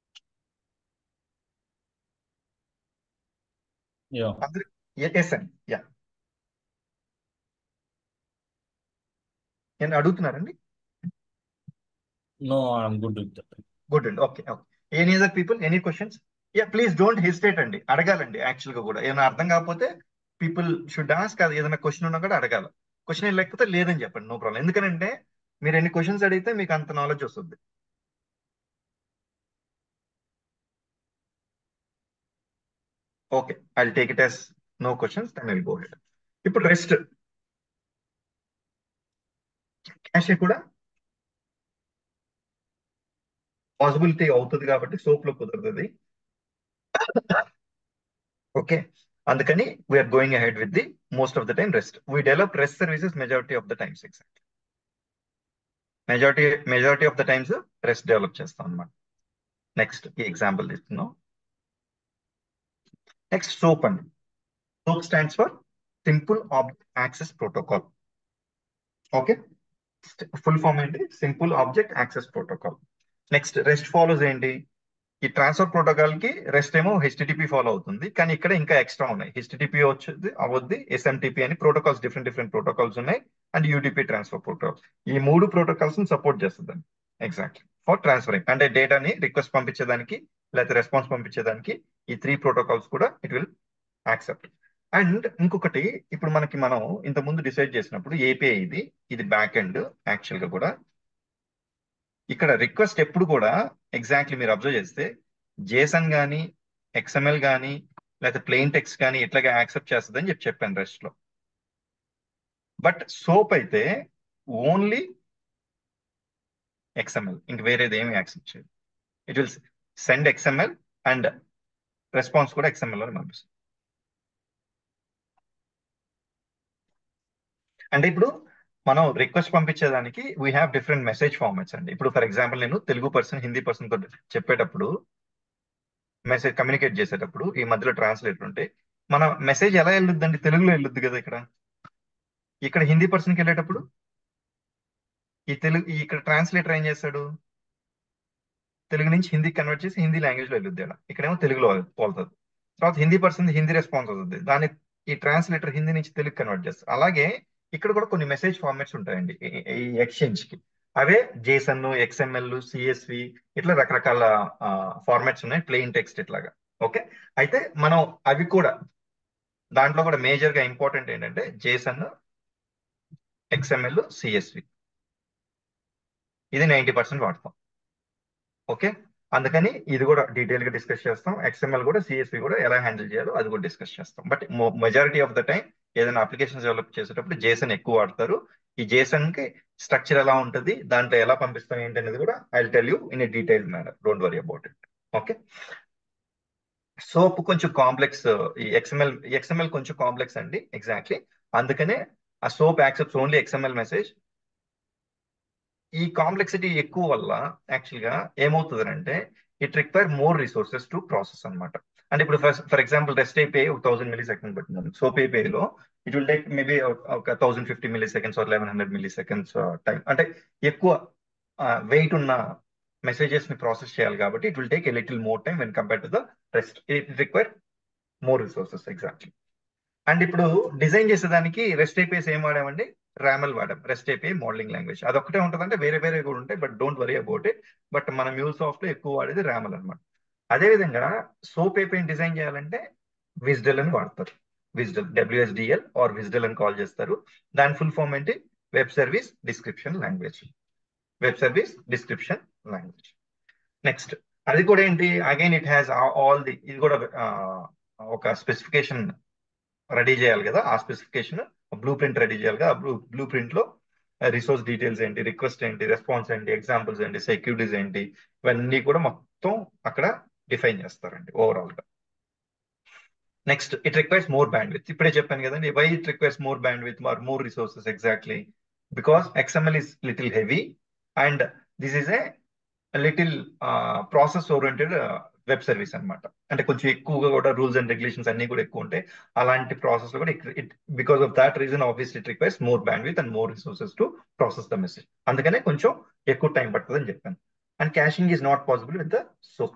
Yeah. ఎస్ అండి యా నేను అడుగుతున్నారండి No, I'm good with that. Good అండి okay okay any other people any questions yeah please don't hesitate అండి అడగాలండి యాక్చువల్ గా కూడా ఏమైనా అర్థం కాకపోతే పీపుల్ షుడ్ ఆస్క్ అది ఏదైనా క్వశ్చన్ ఉన్నా కూడా అడగాల క్వశ్చన్ లేకపోతే లేదని చెప్పండి నో ప్రాబ్లం ఎందుకంటే మీరు ఎన్ని క్వశ్చన్స్ అడిగితే మీకు అంత నాలెడ్జ్ వస్తుంది okay I take it as no questions then will go head ఇప్పుడు రెస్ట్ క్యాష్ కూడా పాసిబిలిటీ అవుతుంది కాబట్టి సోప్ లో కుదరదు ఓకే అందుకని we're going ahead with the most of the time REST we develop REST services majority of the times exact majority majority of the times REST develop చేస్తాం అనమాట నెక్స్ట్ ఈ ఎగ్జాంపుల్ తీసుకుందాం నెక్స్ట్ సోప్ అండి SOAP stands for simple object access protocol okay full form ఏంటి simple object access protocol next REST follows ఏంటి ఈ ట్రాన్స్ఫర్ ప్రోటోకాల్ కి రెస్ట్ ఏమో హెచ్టిటిపి ఫాలో అవుతుంది కానీ ఇక్కడ ఇంకా ఎక్స్ట్రా ఉన్నాయి హెచ్టిటిపి వచ్చేది అవద్ది ఎస్ఎంటిపి అని ప్రోటోకాల్స్ డిఫరెంట్ డిఫరెంట్ ప్రోటోకాల్స్ ఉన్నాయి అండ్ యూడిపి ట్రాన్స్ఫర్ ప్రోటోకాల్ ఈ మూడు ప్రోటోకాల్స్ సపోర్ట్ చేస్తుంది ఎగ్జాక్ట్లీ ఫర్ ట్రాన్స్ఫరింగ్ అంటే డేటాని రిక్వెస్ట్ పంపించేదానికి లేకపోతే రెస్పాన్స్ పంపించేదానికి ఈ త్రీ ప్రోటోకాల్స్ కూడా ఇట్ విల్ యాక్సెప్ట్ అండ్ ఇంకొకటి ఇప్పుడు మనకి మనం ఇంత ముందు డిసైడ్ చేసినప్పుడు ఏపీఐ ఇది ఇది బ్యాక్ ఎండ్ యాక్చువల్ గా కూడా ఇక్కడ రిక్వెస్ట్ ఎప్పుడు కూడా ఎగ్జాక్ట్లీ మీరు అబ్జర్వ్ చేస్తే జేసన్ కానీ ఎక్స్ఎంఎల్ కానీ లేకపోతే ప్లెయిన్ టెక్స్ట్ కానీ ఇట్లాగా యాక్సెప్ట్ చేస్తుందని చెప్పి చెప్పాను రెస్ట్ లో బట్ సోప్ అయితే ఓన్లీ ఎక్స్ఎంఎల్ ఇంక వేరేది ఏమి యాక్సెప్ట్ చేయదు it will send XML and response కూడా ఎక్స్ఎంఎల్ అని పంపిస్తుంది అంటే ఇప్పుడు మనం రిక్వెస్ట్ పంపించేదానికి we have different message formats అండి ఇప్పుడు ఫర్ ఎగ్జాంపుల్ నేను తెలుగు పర్సన్ హిందీ పర్సన్ తో చెప్పేటప్పుడు మెసేజ్ కమ్యూనికేట్ చేసేటప్పుడు ఈ మధ్యలో ట్రాన్స్లేటర్ ఉంటే మన మెసేజ్ ఎలా వెళ్ళొద్దండి తెలుగులో వెళ్ళొద్దు కదా ఇక్కడ ఇక్కడ హిందీ పర్సన్కి వెళ్ళేటప్పుడు ఈ తెలుగు ఇక్కడ ట్రాన్స్లేటర్ ఏం చేస్తాడు తెలుగు నుంచి హిందీ కన్వర్ట్ చేసి హిందీ లాంగ్వేజ్ లో వెళ్ళొద్ది ఇక్కడ ఇక్కడేమో తెలుగులో పోతుంది తర్వాత హిందీ పర్సన్ హిందీ రెస్పాన్స్ అవుతుంది దాన్ని ఈ ట్రాన్స్లేటర్ హిందీ నుంచి తెలుగు కన్వర్ట్ చేస్తారు అలాగే ఇక్కడ కూడా కొన్ని మెసేజ్ ఫార్మాట్స్ ఉంటాయండి ఈ ఎక్స్చేంజ్ కి అవే జేసన్ ఎక్స్ఎంఎల్ సిఎస్వి ఇట్లా రకరకాల ఫార్మాట్స్ ఉన్నాయి ప్లెయిన్ టెక్స్ట్ ఇట్లాగా ఓకే అయితే మనం అవి కూడా దాంట్లో కూడా మేజర్ గా ఇంపార్టెంట్ ఏంటంటే జేసన్ ఎక్స్ఎంఎల్ సిఎస్వి ఇది నైంటీ పర్సెంట్ వాడతాం ఓకే అందుకని ఇది కూడా డీటెయిల్ గా డిస్కస్ చేస్తాం ఎక్స్ఎంఎల్ కూడా సిఎస్వి కూడా ఎలా హ్యాండిల్ చేయాలో అది కూడా డిస్కస్ చేస్తాం but majority of the time ఏదైనా అప్లికేషన్స్ డెవలప్ చేసేటప్పుడు జేసన్ ఎక్కువ వాడతారు ఈ జేసన్ కి స్ట్రక్చర్ ఎలా ఉంటుంది దాంట్లో ఎలా పంపిస్తాం ఏంటి అనేది కూడా I tell you in a detail manner don't worry about it okay SOAP కొంచెం కాంప్లెక్స్ ఈ ఎక్స్ఎంఎల్ ఎక్స్ఎంఎల్ కొంచెం కాంప్లెక్స్ అండి ఎగ్జాక్ట్లీ అందుకనే ఆ SOAP accepts only XML message ఈ కాంప్లెక్సిటీ ఎక్కువ వల్ల యాక్చువల్ గా ఏమవుతుంది అంటే it require more resources to process అనమాట అంటే ఇప్పుడు ఫర్ ఎగ్జాంపుల్ రెస్ట్ అయిపోయి ఒక థౌసండ్ మిల్లీ సెకండ్ పట్టింది సోప్ అయిపోయిలో ఇట్ విల్ టేక్ మేబీ ఒక thousand fifty milli seconds are eleven hundred milliseconds time అంటే ఎక్కువ వెయిట్ ఉన్న మెసేజెస్ ని ప్రాసెస్ చేయాలి కాబట్టి it will take a little more time when compare to the rest it require more resources exactly and ఇప్పుడు డిజైన్ చేసేదానికి రెస్ట్ ఏపీఎస్ ఏం వాడామండి రామల్ వాడాం రెస్ట్ ఏపీఐ మోడలింగ్ లాంగ్వేజ్ అదొక్కటే ఉంటుందంటే వేరే వేరే కూడా ఉంటాయి but don't worry about it but మన మ్యూసాఫ్ట్ లో ఎక్కువ వాడేది రామల్ అనమాట అదేవిధంగా సోప్ ఏపీఐ డిజైన్ చేయాలంటే విజ్డెల్ అని వాడతారు విజ్డెల్ డబ్ల్యూఎస్డిఎల్ ఆర్ విజ్డెల్ అని కాల్ చేస్తారు దాని ఫుల్ ఫామ్ ఏంటి web service description language web service description language next అది కూడా ఏంటి again it has all the ఇది కూడా ఒక స్పెసిఫికేషన్ రెడీ చేయాలి కదా ఆ స్పెసిఫికేషన్ బ్లూ ప్రింట్ రెడీ చేయాలి కదా బ్లూ బ్లూ ప్రింట్ లో రిసోర్స్ డీటెయిల్స్ ఏంటి రిక్వెస్ట్ ఏంటి రెస్పాన్స్ ఏంటి ఎగ్జాంపుల్స్ ఏంటి సెక్యూరిటీస్ ఏంటి ఇవన్నీ కూడా మొత్తం అక్కడ డిఫైన్ చేస్తారండి ఓవరాల్ గా next it requires more bandwidth ఇప్పుడే చెప్పాను కదండి why it requires more bandwidth or more resources exactly because XML is little heavy and this is a little process oriented web service అనమాట అంటే కొంచెం ఎక్కువగా కూడా రూల్స్ అండ్ రెగ్యులేషన్స్ అన్ని కూడా ఎక్కువ ఉంటాయి అలాంటి ప్రాసెస్ లో కూడా it because of that reason obviously it requires more bandwidth and more resources to process the message అందుకనే కొంచెం ఎక్కువ టైం పడుతుంది అని చెప్పాను and caching is not possible with the SOAP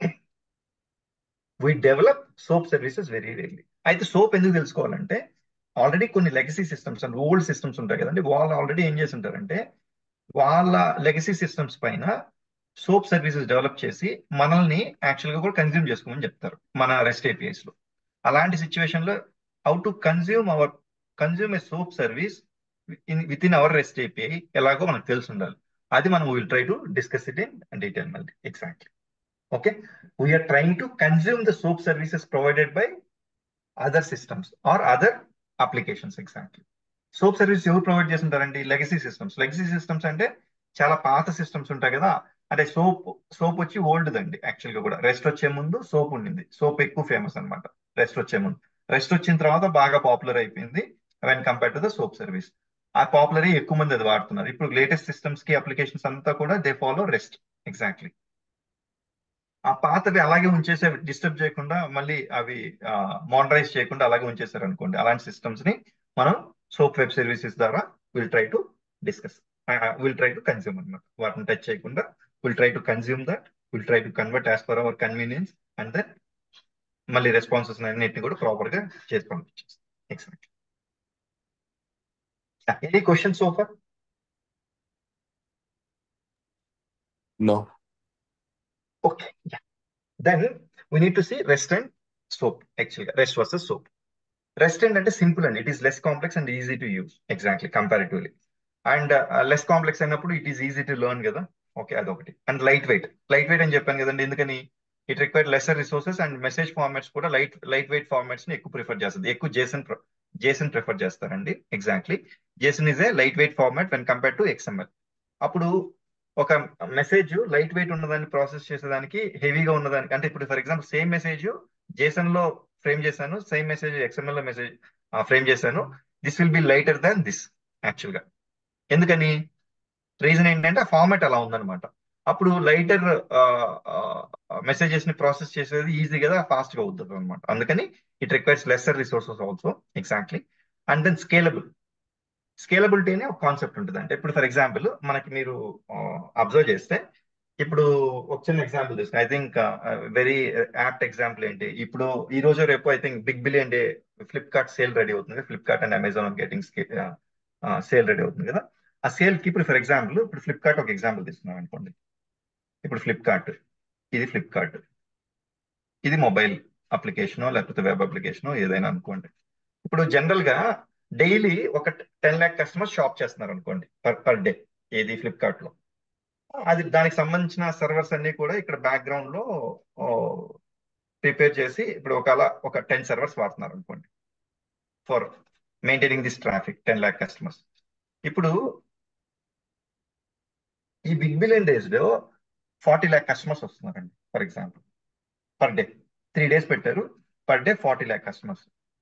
we develop SOAP services very rarely అయితే సోప్ ఎందుకు తెలుసుకోవాలంటే ఆల్రెడీ కొన్ని legacy systems and old systems ఉంటాయి కదండి వాళ్ళు ఆల్రెడీ ఏం చేసి ఉంటారంటే వాళ్ళ లెగసీ సిస్టమ్స్ పైన సోప్ సర్వీసెస్ డెవలప్ చేసి మనల్ని యాక్చువల్ గా కూడా కన్జ్యూమ్ చేసుకోమని చెప్తారు మన రెస్ట్ ఏపీఐస్ లో అలాంటి సిచ్యువేషన్ లో how to consume our consume a SOAP service with in our REST API ఎలాగో మనకు తెలిసి ఉండాలి అది మనం will try to discuss it in detail మళ్ళీ exactly okay we're trying to consume the SOAP services provided by other systems or other applications exactly SOAP service ఎవరు ప్రొవైడ్ చేస్తుంటారండి లెగసీ సిస్టమ్స్ లెగసీ సిస్టమ్స్ అంటే చాలా పాత సిస్టమ్స్ ఉంటాయి కదా అంటే సోప్ సోప్ వచ్చి ఓల్డ్ దండి యాక్చువల్ గా కూడా రెస్ట్ వచ్చే ముందు సోప్ ఉండింది సోప్ ఎక్కువ ఫేమస్ అనమాట రెస్ట్ వచ్చే ముందు రెస్ట్ వచ్చిన తర్వాత బాగా పాపులర్ అయిపోయింది when compare to the SOAP service ఆ పాపులర్ ఎక్కువ మంది అది వాడుతున్నారు ఇప్పుడు లేటెస్ట్ సిస్టమ్స్ కి అప్లికేషన్స్ అంతా కూడా దే ఫాలో రెస్ట్ ఎగ్జాక్ట్లీ ఆ పాతవి అలాగే ఉంచేసే డిస్టర్బ్ చేయకుండా మళ్ళీ అవి మోడరైజ్ చేయకుండా అలాగే ఉంచేసారు అనుకోండి అలాంటి సిస్టమ్స్ ని మనం సోప్ వెబ్ సర్వీసెస్ ద్వారా will try to discuss will try to consume అనమాట వాటిని టచ్ చేయకుండా will try to consume that will try to convert as per our convenience and then మళ్ళీ రెస్పాన్సెస్ అన్నిటిని కూడా ప్రాపర్ గా చేసి పంపించేస్తాం excellent any question so far No. Okay, yeah. Then we need to see rest and soap, actually. Rest versus soap. Rest end అంటే సింపుల్ అండి it is less complex and easy to use exactly comparatively and less complex అయినప్పుడు it is easy to learn కదా ఓకే అదొకటి and lightweight lightweight అని చెప్పాను కదండి ఎందుకని it require lesser resources and message formats కూడా లైట్ లైట్ వెయిట్ ఫార్మాట్స్ ని ఎక్కువ ప్రిఫర్ చేస్తుంది ఎక్కువ జేసన్ జేసన్ ప్రిఫర్ చేస్తారండి exactly JSON is a lightweight format when compare to XML అప్పుడు ఒక మెసేజ్ లైట్ వెయిట్ ఉన్నదాన్ని ప్రాసెస్ చేసేదానికి హెవీగా ఉన్నదానికి అంటే ఇప్పుడు for example same message JSON లో ఫ్రేమ్ చేశాను సేమ్ మెసేజ్ ఎక్స్ఎంఎల్ లో మెసేజ్ ఫ్రేమ్ చేశాను this will be lighter than this actual గా ఎందుకని రీజన్ ఏంటంటే ఆ ఫార్మాట్ అలా ఉందన్నమాట అప్పుడు లైటర్ మెసేజెస్ ని ప్రాసెస్ చేసేది ఈజీ కదా ఫాస్ట్ గా అవుతుంది అనమాట అందుకని it requires lesser resources also exactly and then scalable scalability అనే ఒక కాన్సెప్ట్ ఉంటుంది అంటే ఇప్పుడు ఫర్ ఎగ్జాంపుల్ మనకి మీరు అబ్జర్వ్ చేస్తే ఇప్పుడు ఒక చిన్న ఎగ్జాంపుల్ తీసుకుని I think very apt example ఏంటి ఇప్పుడు ఈ రోజు రేపు I think big billion day Flipkart sale ready అవుతుంది Flipkart and Amazon getting sale ready అవుతుంది కదా ఆ సేల్ కి ఇప్పుడు ఫర్ ఎగ్జాంపుల్ ఇప్పుడు ఫ్లిప్కార్ట్ ఒక ఎగ్జాంపుల్ తీసుకున్నాం అనుకోండి ఇప్పుడు ఫ్లిప్కార్ట్ ఇది ఫ్లిప్కార్ట్ ఇది మొబైల్ అప్లికేషన్ లేకపోతే వెబ్ అప్లికేషన్ ఏదైనా అనుకోండి ఇప్పుడు జనరల్ గా డైలీ ఒక టెన్ ల్యాక్ కస్టమర్స్ షాప్ చేస్తున్నారు అనుకోండి పర్ పర్ డే ఏది ఫ్లిప్కార్ట్ లో అది దానికి సంబంధించిన సర్వర్స్ అన్ని కూడా ఇక్కడ బ్యాక్గ్రౌండ్ లో ప్రిపేర్ చేసి ఇప్పుడు ఒకవేళ ఒక టెన్ సర్వర్స్ వాడుతున్నారు అనుకోండి for maintaining this traffic ten lakh customers ఇప్పుడు ఈ బిగ్ బిలియన్ డేస్ లో ఫార్టీ ల్యాక్ కస్టమర్స్ వస్తున్నారండి for example per day three days పెట్టారు per day forty lakh customers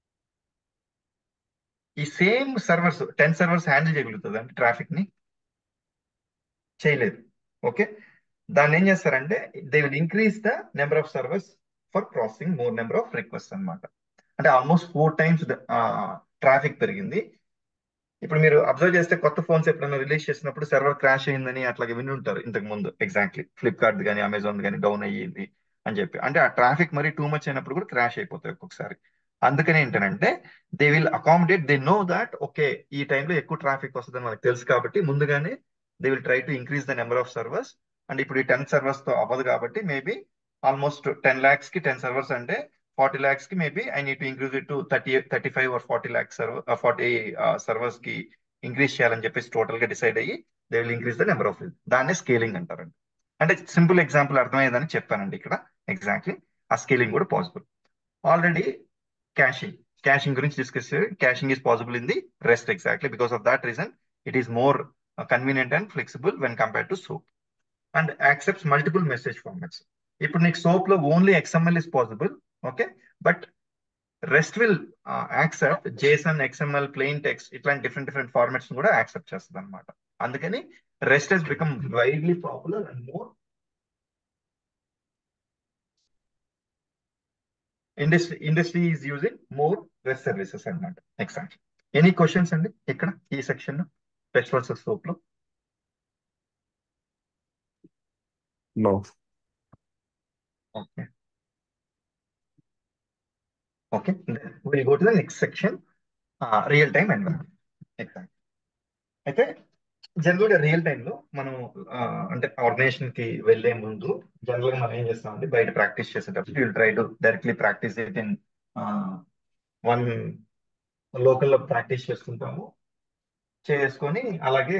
ఈ same servers ten servers handle చేయగలుగుతుంది అంటే ట్రాఫిక్ ని చేయలేదు ఓకే దాన్ని ఏం చేస్తారంటే they will increase the number of servers for processing more number of request అనమాట అంటే ఆల్మోస్ట్ ఫోర్ టైమ్స్ ట్రాఫిక్ పెరిగింది ఇప్పుడు మీరు అబ్జర్వ్ చేస్తే కొత్త ఫోన్స్ ఎప్పుడైనా రిలీజ్ చేసినప్పుడు సర్వర్ క్రాష్ అయిందని అట్లాగే విని ఉంటారు ఇంతకు ముందు ఎగ్జాక్ట్లీ ఫ్లిప్కార్ట్ కానీ అమెజాన్ కానీ డౌన్ అయ్యింది అని చెప్పి అంటే ఆ ట్రాఫిక్ మరి టూ మచ్ అయినప్పుడు కూడా క్రాష్ అయిపోతాయి ఒక్కొక్కసారి అందుకని ఏంటంటే they will accommodate they know that okay ఈ టైంలో ఎక్కువ ట్రాఫిక్ వస్తుందని మనకు తెలుసు కాబట్టి ముందుగానే they will try to increase the number of servers and ఇప్పుడు ఈ టెన్ సర్వర్స్ తో అవ్వదు కాబట్టి మేబీ ఆల్మోస్ట్ టెన్ ల్యాక్స్ కి టెన్ సర్వర్స్ అంటే ఫార్టీ ల్యాక్స్ కి maybe I need to increase it to thirty thirty five or forty lakhs server forty servers కి ఇంక్రీజ్ చేయాలని చెప్పేసి టోటల్ గా డిసైడ్ అయ్యి they will increase the number of దాన్నే స్కేలింగ్ అంటారండి అంటే సింపుల్ ఎగ్జాంపుల్ అర్థమయ్యేదని చెప్పానండి ఇక్కడ ఎగ్జాక్ట్లీ ఆ స్కేలింగ్ కూడా పాసిబుల్ ఆల్రెడీ క్యాషింగ్ క్యాషింగ్ గురించి discuss caching is possible in the REST exactly because of that reason it is more convenient and flexible when compare to SOAP and accepts multiple message formats ఇప్పుడు నీకు సోప్ లో only XML is possible okay but REST will accept JSON XML plain text ఇట్లాంటి డిఫరెంట్ డిఫరెంట్ ఫార్మాట్స్ కూడా యాక్సెప్ట్ చేస్తుంది అనమాట అందుకని REST has become widely popular and more industry industry is using more REST services అన్నమాట ఎగ్జాక్ట్లీ ఎనీ క్వశ్చన్స్ అండి ఇక్కడ ఈ సెక్షన్ లో రెస్ట్ వర్సెస్ సోప్ లో No. Okay okay will go to the next section real time environment exact అయితే జనరల్ గా రియల్ టైమ్ లో మనం ఆ, అంటే ఆర్గనైజేషన్ కి వెళ్లే ముందు జనరల్ గా మనం ఏం చేస్తామంటే బయట ప్రాక్టీస్ చేసేటప్పుడు will try to directly practice it in one local లో ప్రాక్టీస్ చేసుకుంటాము చేసుకొని అలాగే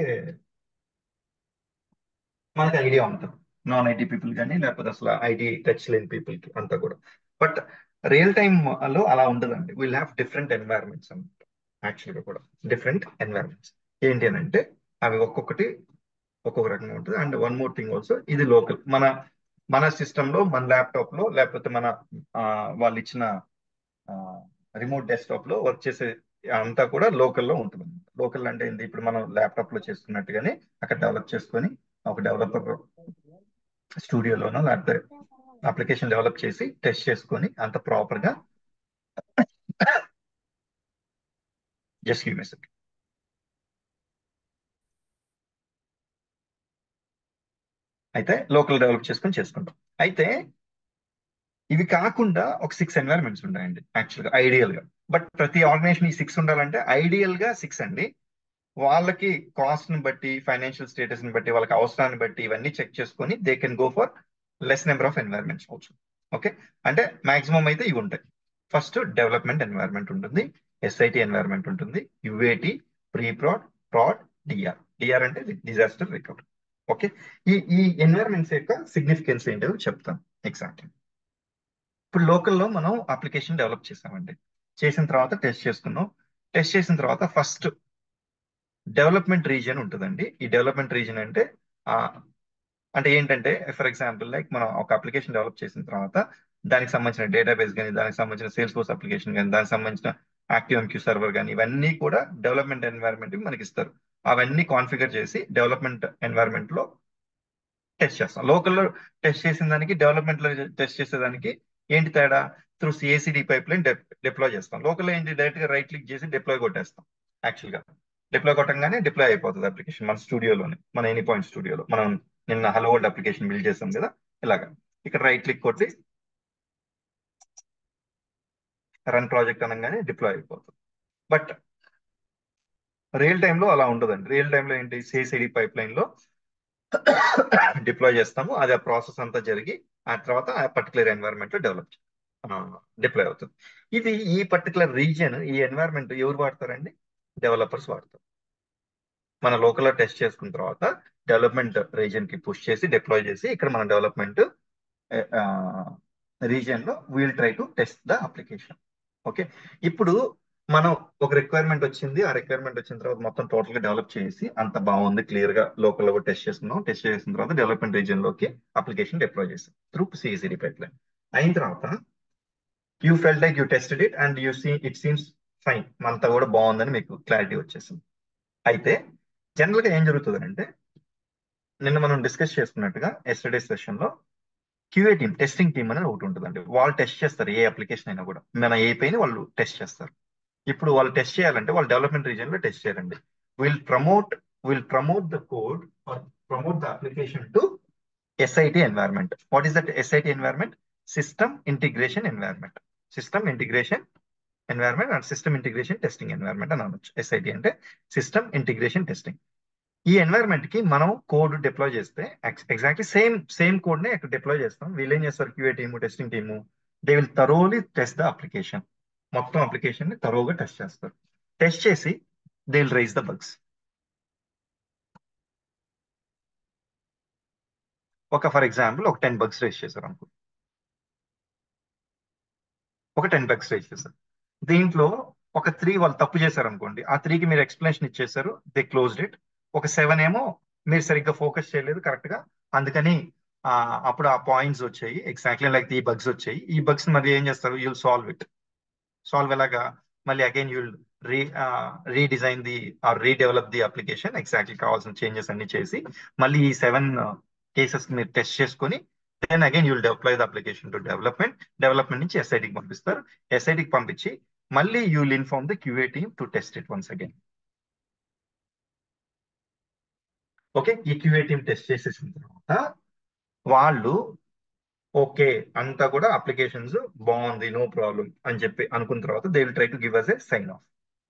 మనకు ఐడియా ఉంటుంది నాన్ ఐటీ పీపుల్ కానీ లేకపోతే అసలు ఐటీ టచ్ లేని పీపుల్ కి అంతా కూడా బట్ రియల్ టైమ్ లో అలా ఉండదండి విల్ హ్యావ్ డిఫరెంట్ ఎన్వైరన్మెంట్స్ అన్నమాట యాక్చువల్గా కూడా డిఫరెంట్ ఎన్వైరన్మెంట్స్ ఏంటి అని అంటే అవి ఒక్కొక్కటి ఒక్కొక్క రకంగా ఉంటుంది and one more thing also ఇది లోకల్ మన మన సిస్టమ్ లో మన ల్యాప్టాప్ లో లేకపోతే మన ఆ, వాళ్ళు ఇచ్చిన రిమోట్ డెస్క్టాప్ లో వర్క్ చేసే అంతా కూడా లోకల్లో ఉంటుంది లోకల్ అంటే ఏంటి ఇప్పుడు మనం ల్యాప్టాప్ లో చేసుకున్నట్టుగానే అక్కడ డెవలప్ చేసుకొని ఒక డెవలపర్ స్టూడియోలోనో లేకపోతే అప్లికేషన్ డెవలప్ చేసి టెస్ట్ చేసుకొని అంత ప్రాపర్ గా జస్ట్ గివ్ మెసేజ్ అయితే లోకల్ డెవలప్ చేసుకొని చేసుకుంటాం అయితే ఇవి కాకుండా ఒక సిక్స్ ఎన్వైరన్మెంట్స్ ఉంటాయండి యాక్చువల్గా ఐడియల్ గా బట్ ప్రతి ఆర్గనైజేషన్ ఈ సిక్స్ ఉండాలంటే ఐడియల్ గా సిక్స్ అండి వాళ్ళకి కాస్ట్ ని బట్టి ఫైనాన్షియల్ స్టేటస్ ని బట్టి వాళ్ళకి అవసరాన్ని బట్టి ఇవన్నీ చెక్ చేసుకొని they can go for less number of environments also okay అంటే మాక్సిమం అయితే ఇవి ఉంటాయి ఫస్ట్ డెవలప్మెంట్ ఎన్వైరన్మెంట్ ఉంటుంది ఎస్ఐటి ఎన్వైరన్మెంట్ ఉంటుంది UAT pre prod prod DR DR అంటే డిజాస్టర్ రికవరీ ఓకే ఈ ఈ ఎన్వైరన్మెంట్స్ యొక్క సిగ్నిఫికెన్స్ ఏంటో చెప్తాను ఎగ్జాక్ట్లీ ఇప్పుడు లోకల్లో మనం అప్లికేషన్ డెవలప్ చేసామండి చేసిన తర్వాత టెస్ట్ చేసుకున్నాం టెస్ట్ చేసిన తర్వాత ఫస్ట్ డెవలప్మెంట్ రీజియన్ ఉంటుందండి ఈ డెవలప్మెంట్ రీజియన్ అంటే ఆ, అంటే ఏంటంటే ఫర్ ఎగ్జాంపుల్ లైక్ మనం ఒక అప్లికేషన్ డెవలప్ చేసిన తర్వాత దానికి సంబంధించిన డేటాబేస్ కానీ దానికి సంబంధించిన సేల్స్ ఫోర్స్ అప్లికేషన్ కానీ దానికి సంబంధించిన యాక్టివ్ ఎంక్యూ సర్వర్ కానీ ఇవన్నీ కూడా డెవలప్మెంట్ ఎన్వైరన్మెంట్ మనకి ఇస్తారు అవన్నీ కాన్ఫిగర్ చేసి డెవలప్మెంట్ ఎన్వైరన్మెంట్ లో టెస్ట్ చేస్తాం లోకల్లో టెస్ట్ చేసిన దానికి డెవలప్మెంట్ లో టెస్ట్ చేసేదానికి ఏంటి తేడా through CICD pipeline deploy చేస్తాం లోకల్ ఏంటి డైరెక్ట్ గా రైట్ క్లిక్ చేసి డిప్లాయ్ కొట్టేస్తాం యాక్చువల్ గా డిప్లాయ్ కొట్టంగానే డిప్లాయ్ అయిపోతుంది అప్లికేషన్ మన స్టూడియోలోనే మన ఎనీ పాయింట్ స్టూడియోలో మనం నిన్న హలో వరల్డ్ అప్లికేషన్ బిల్డ్ చేస్తాం కదా ఇలాగా ఇక్కడ రైట్ క్లిక్ కొట్టి రన్ ప్రాజెక్ట్ అనగానే డిప్లాయ్ అయిపోతుంది బట్ రియల్ టైంలో అలా ఉండదండి రియల్ టైంలో ఏంటి సిఐసిడి పైప్ లైన్ లో డిప్లాయ్ చేస్తాము అది ఆ ప్రాసెస్ అంతా జరిగి ఆ తర్వాత ఆ పర్టికులర్ ఎన్వైరన్మెంట్ లో డెవలప్ డిప్లాయ్ అవుతుంది ఇది ఈ పర్టికులర్ రీజియన్ ఈ ఎన్వైరన్మెంట్ ఎవరు వాడతారండి డెవలపర్స్ వాడతారు మన లోకల్ టెస్ట్ చేసుకున్న తర్వాత డెవలప్మెంట్ రీజియన్ కి పుష్ చేసి డిప్లాయ్ చేసి ఇక్కడ మన డెవలప్మెంట్ రీజియన్ లో we'll try to test the application okay ఇప్పుడు మనం ఒక రిక్వైర్మెంట్ వచ్చింది ఆ రిక్వైర్మెంట్ వచ్చిన తర్వాత మొత్తం టోటల్ గా డెవలప్ చేసి అంత బాగుంది క్లియర్ గా లోకల్ లో టెస్ట్ చేసుకున్నాం టెస్ట్ చేసిన తర్వాత డెవలప్మెంట్ రీజియన్ లోకి అప్లికేషన్ డిప్లాయ్ చేసాం త్రూ సిఎసిడి పైప్ లైన్ అయిన తర్వాత you fell like you tested it and you see it seems fine అంతా కూడా బాగుందని మీకు క్లారిటీ వచ్చేసింది అయితే జనరల్ గా ఏం జరుగుతుంది అంటే నిన్న మనం డిస్కస్ చేసుకున్నట్టుగా ఎస్టర్డే సెషన్ లో క్యూఏ టీమ్ టెస్టింగ్ టీమ్ అనేది ఒకటి ఉంటుందండి వాళ్ళు టెస్ట్ చేస్తారు ఏ అప్లికేషన్ అయినా కూడా మన ఏపీని వాళ్ళు టెస్ట్ చేస్తారు ఇప్పుడు వాళ్ళు టెస్ట్ చేయాలంటే వాళ్ళు డెవలప్మెంట్ రీజియన్ లో టెస్ట్ చేయాలండి will promote will promote the code or promote the application to SIT environment. What is that SIT environment? System integration environment. System integration environment and system integration testing environment అని అనొచ్చు ఎస్ఐటి అంటే సిస్టమ్ ఇంటిగ్రేషన్ టెస్టింగ్ ఈ ఎన్వైరన్మెంట్ కి మనం కోడ్ డిప్లాయ్ చేస్తే ఎగ్జాక్ట్లీ సేమ్ సేమ్ కోడ్ ని అక్కడ డిప్లాయ్ చేస్తాం వీళ్ళు ఏం చేస్తారు QA team testing team they will thoroughly test the application మొత్తం అప్లికేషన్ ని తరోగా టెస్ట్ చేస్తారు టెస్ట్ చేసి they will raise the bugs ఒక ఫర్ ఎగ్జాంపుల్ ఒక టెన్ బగ్స్ రేస్ చేశారు అనుకో ఒక టెన్ బగ్స్ రేస్ చేశారు దీంట్లో ఒక త్రీ వాళ్ళు తప్పు చేశారు అనుకోండి ఆ త్రీకి మీరు ఎక్స్ప్లెనేషన్ ఇచ్చేసారు దే క్లోజ్డ్ ఇట్ ఒక సెవెన్ ఏమో మీరు సరిగ్గా ఫోకస్ చేయలేదు కరెక్ట్ గా అందుకని ఆ, అప్పుడు ఆ పాయింట్స్ వచ్చాయి ఎగ్జాక్ట్లీ లైక్ ఈ బగ్స్ వచ్చాయి ఈ బగ్స్ మరి ఏం చేస్తారు యూల్ సాల్వ్ ఇట్ సాల్వ్ ఎలాగా మళ్ళీ again you'll re redesign the or redevelop the application exactly కావాల్సిన చేంజెస్ అన్ని చేసి మళ్ళీ ఈ సెవెన్ కేసెస్ మీరు టెస్ట్ చేసుకొని then again you'll deploy the application to development development నుంచి ఎస్ఐటికి పంపిస్తారు ఎస్ఐటికి పంపించి మళ్ళీ you'll inform the QA team to test it once again okay ఈ క్యూఏ టీమ్ టెస్ట్ చేసేసిన తర్వాత వాళ్ళు ఓకే అంతా కూడా అప్లికేషన్స్ బాగుంది నో ప్రాబ్లం అని చెప్పి అనుకున్న తర్వాత they will try to give us a sign off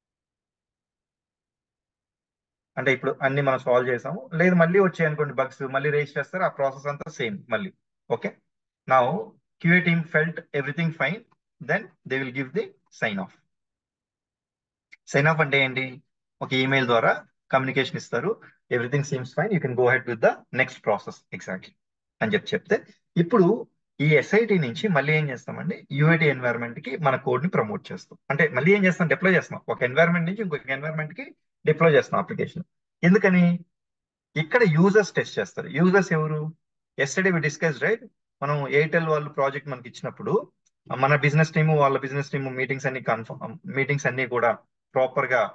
అంటే ఇప్పుడు అన్ని మనం సాల్వ్ చేసాము లేదు మళ్ళీ వచ్చాయి అనుకోండి బగ్స్ మళ్ళీ రేస్ చేస్తారు ఆ ప్రాసెస్ అంతా సేమ్ మళ్ళీ ఓకే నా QA team felt everything fine then they will give the sign off sign off అంటే ఏంటి ఒక ఈమెయిల్ ద్వారా కమ్యూనికేషన్ ఇస్తారు everything seems fine you can go head with the next process exactly అని చెప్పి చెప్తే ఇప్పుడు ఈ ఎస్ఐటి నుంచి మళ్ళీ ఏం చేస్తామండి యూఐటి ఎన్వైరన్మెంట్ కి మన కోడ్ ని ప్రమోట్ చేస్తాం అంటే మళ్ళీ ఏం చేస్తాం డిప్లాయ్ చేస్తాం ఒక ఎన్వైరన్మెంట్ నుంచి ఇంకొక ఎన్వైరన్మెంట్ కి డిప్లాయ్ చేస్తాం అప్లికేషన్ ఎందుకని ఇక్కడ యూజర్స్ టెస్ట్ చేస్తారు యూజర్స్ ఎవరు ఎస్టర్డే వి డిస్కస్ రైట్ మనం ఎయిర్టెల్ వాళ్ళు ప్రాజెక్ట్ మనకి ఇచ్చినప్పుడు మన బిజినెస్ టీము వాళ్ళ బిజినెస్ టీము మీటింగ్స్ అన్ని కన్ఫర్మ్ మీటింగ్స్ అన్ని కూడా ప్రాపర్ గా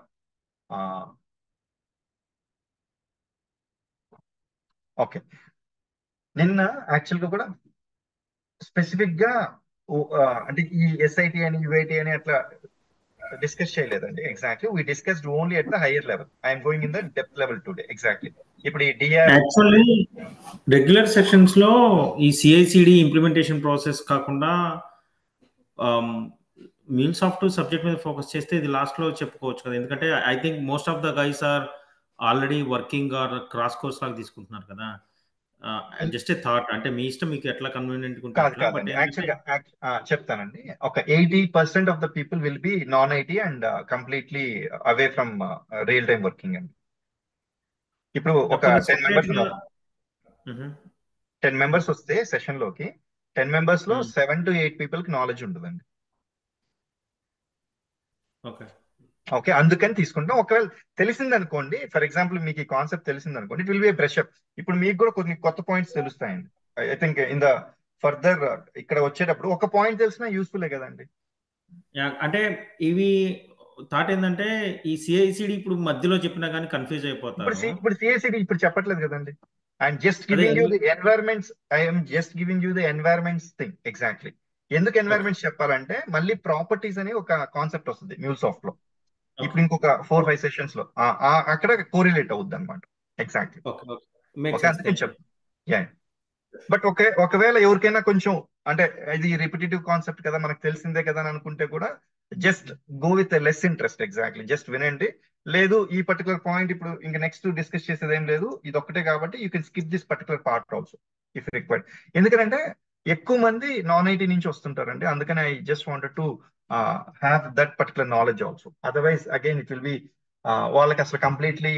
ఓకే నిన్న యాక్చువల్ గా కూడా స్పెసిఫిక్ గా ఓ- ఆ, అంటే ఈ ఎస్ఐటి అని యుఐటి అని అట్లా డిస్కస్ చేయలేదండి exactly we discussed only at the higher level I'm going in the depth level today exactly ఇప్పుడు ఈ డిఆర్ యాక్చువల్లీ రెగ్యులర్ సెషన్స్ లో ఈ సిఐసిడి ఇంప్లిమెంటేషన్ ప్రాసెస్ కాకుండా మీన్స్ ఆఫ్ టు సబ్జెక్ట్ మీద ఫోకస్ చేస్తే ఇది లాస్ట్ లో చెప్పుకోవచ్చు కదా ఎందుకంటే I think most of the guys are already working or cross course లాగా తీసుకుంటున్నారు కదా జస్ట్ ఏ థాట్ అంటే మీ ఇష్టం మీకు ఎట్లా కన్వీనియంట్ ఉంటే కాదు అట్లా బట్ కాదండి యాక్చువల్ గా యాక్- ఆ, చెప్తానండి ఒక eighty percent of the people will be non IT and completely away from real time working అండి ఇప్పుడు ఒక టెన్ మెంబర్స్ ఉన్నారు టెన్ మెంబర్స్ వస్తే సెషన్ లోకి టెన్ మెంబర్స్ లో Hmm. Seven to eight people కి నాలెడ్జ్ ఉంటుందండి ఓకే ఓకే అందుకని తీసుకుంటాం ఒకవేళ తెలిసింది అనుకోండి ఫర్ ఎగ్జాంపుల్ మీకు ఈ కాన్సెప్ట్ తెలిసింది అనుకోండి it will be brush up ఇప్పుడు మీకు కూడా కొన్ని కొత్త పాయింట్స్ తెలుస్తాయండి I think in the further ఇక్కడ వచ్చేటప్పుడు ఒక పాయింట్ తెలిసినా యూస్ఫుల్ కదండి అంటే ఇవి థాట్ ఏంటంటే ఈ సిఐసిడి ఇప్పుడు మధ్యలో చెప్పినా కానీ కన్ఫ్యూజ్ ఇప్పుడు అయిపోతారు సి- ఇప్పుడు సిఎస్సిడి ఇప్పుడు చెప్పట్లేదు కదండి ఐఎమ్ జస్ట్ అదే giving you the environments I'm just giving you the environments thing exactly ఎందుకు ఎన్వైరన్మెంట్స్ చెప్పాలంటే మళ్ళీ ప్రాపర్టీస్ అనే ఒక కాన్సెప్ట్ వస్తుంది మ్యూల్సాఫ్ట్ లో ఇప్పుడు ఇంకొక ఫోర్ ఫైవ్ సెషన్స్ లో ఆ- ఆ- అక్కడ కోరిలేట్ అవుద్ది అనమాట exactly okay okay make okay sense అందుకని చెప్తాను యా బట్ ఒకే ఒకవేళ ఎవరికైనా కొంచెం అంటే ఇది రిపిటేటివ్ కాన్సెప్ట్ కదా మనకు తెలిసిందే కదా అని అనుకుంటే కూడా just go with less interest exactly just వినండి లేదు ఈ పర్టికులర్ పాయింట్ ఇప్పుడు ఇంకా నెక్స్ట్ డిస్కస్ చేసేది ఏం లేదు ఇది ఒక్కటే కాబట్టి you can skip this particular part also if required ఎందుకంటే ఎక్కువ మంది నాన్ ఐటీ నుంచి వస్తుంటారండి అందుకని I just wanted to have that particular knowledge also otherwise again it will be వాళ్ళకి అసలు కంప్లీట్లీ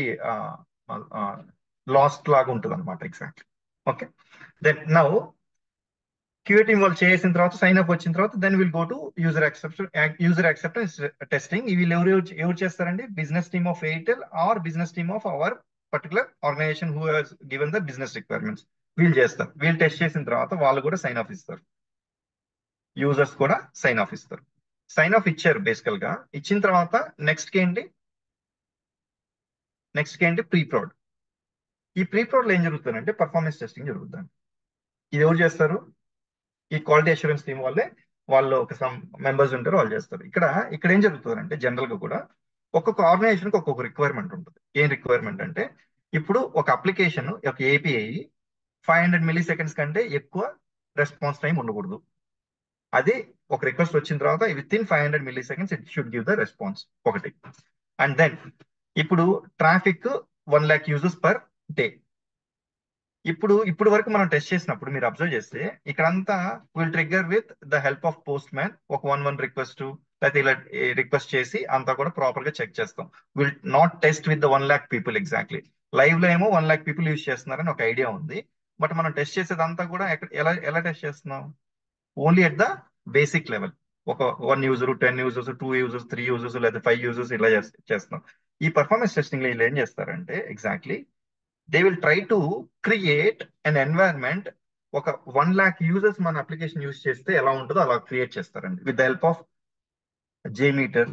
లాస్ట్ లాగా ఉంటుంది అనమాట exactly okay then now QA team వాళ్ళు చేసిన తర్వాత సైన్ అప్ వచ్చిన తర్వాత then will go to user acceptance user acceptance testing వీళ్ళు ఎవరు ఎవరు చేస్తారండి business team of Airtel or business team of our particular organization who has given the business requirements వీళ్ళు చేస్తారు వీళ్ళు టెస్ట్ చేసిన తర్వాత వాళ్ళు కూడా సైన్ ఆఫ్ ఇస్తారు యూజర్స్ కూడా సైన్ ఆఫ్ ఇస్తారు సైన్ ఆఫ్ ఇచ్చారు బేసికల్ గా ఇచ్చిన తర్వాత నెక్స్ట్ కి ఏంటి నెక్స్ట్ కి ఏంటి ప్రీ ప్రౌడ్ ఈ ప్రీ ప్రౌడ్ లో ఏం జరుగుతుందంటే పర్ఫార్మెన్స్ టెస్టింగ్ జరుగుతుంది ఇది ఎవరు చేస్తారు ఈ క్వాలిటీ అష్యూరెన్స్ టీమ్ వాళ్ళే వాళ్ళు ఒక సమ్ మెంబర్స్ ఉంటారు వాళ్ళు చేస్తారు ఇక్కడ ఇక్కడ ఏం జరుగుతుందంటే జనరల్ గా కూడా ఒక్కొక్క ఆర్గనైజేషన్కి ఒక్కొక్క రిక్వైర్మెంట్ ఉంటుంది ఏం రిక్వైర్మెంట్ అంటే ఇప్పుడు ఒక అప్లికేషన్ ఒక API five hundred milliseconds కంటే ఎక్కువ రెస్పాన్స్ టైం ఉండకూడదు అది ఒక రిక్వెస్ట్ వచ్చిన తర్వాత within five hundred milliseconds it should give the response ఒకటి అండ్ దెన్ ఇప్పుడు traffic one lakh users per day ఇప్పుడు ఇప్పుడు వరకు మనం టెస్ట్ చేసినప్పుడు మీరు అబ్జర్వ్ చేస్తే ఇక్కడంతా will trigger with the help of Postman ఒక వన్ వన్ రిక్వెస్ట్ లేకపోతే ఇలా రిక్వెస్ట్ చేసి అంతా కూడా ప్రాపర్ గా చెక్ చేస్తాం will not test with the one lakh people exactly live లో ఏమో వన్ ల్యాక్ పీపుల్ యూజ్ చేస్తున్నారని ఒక ఐడియా ఉంది బట్ మనం టెస్ట్ చేసేదంతా కూడా ఎక్కడ ఎలా ఎలా టెస్ట్ చేస్తున్నాం only at the basic level ఒక one user ten users two users three users లేదా ఫైవ్ యూజర్స్ ఇలా చేస్- చేస్తున్నాం ఈ పర్ఫార్మెన్స్ టెస్టింగ్ లో వీళ్ళు ఏం చేస్తారంటే exactly they will try to create an environment ఒక వన్ ల్యాక్ యూజర్స్ మన అప్లికేషన్ యూజ్ చేస్తే ఎలా ఉంటుందో అలా క్రియేట్ చేస్తారండి with the help of JMeter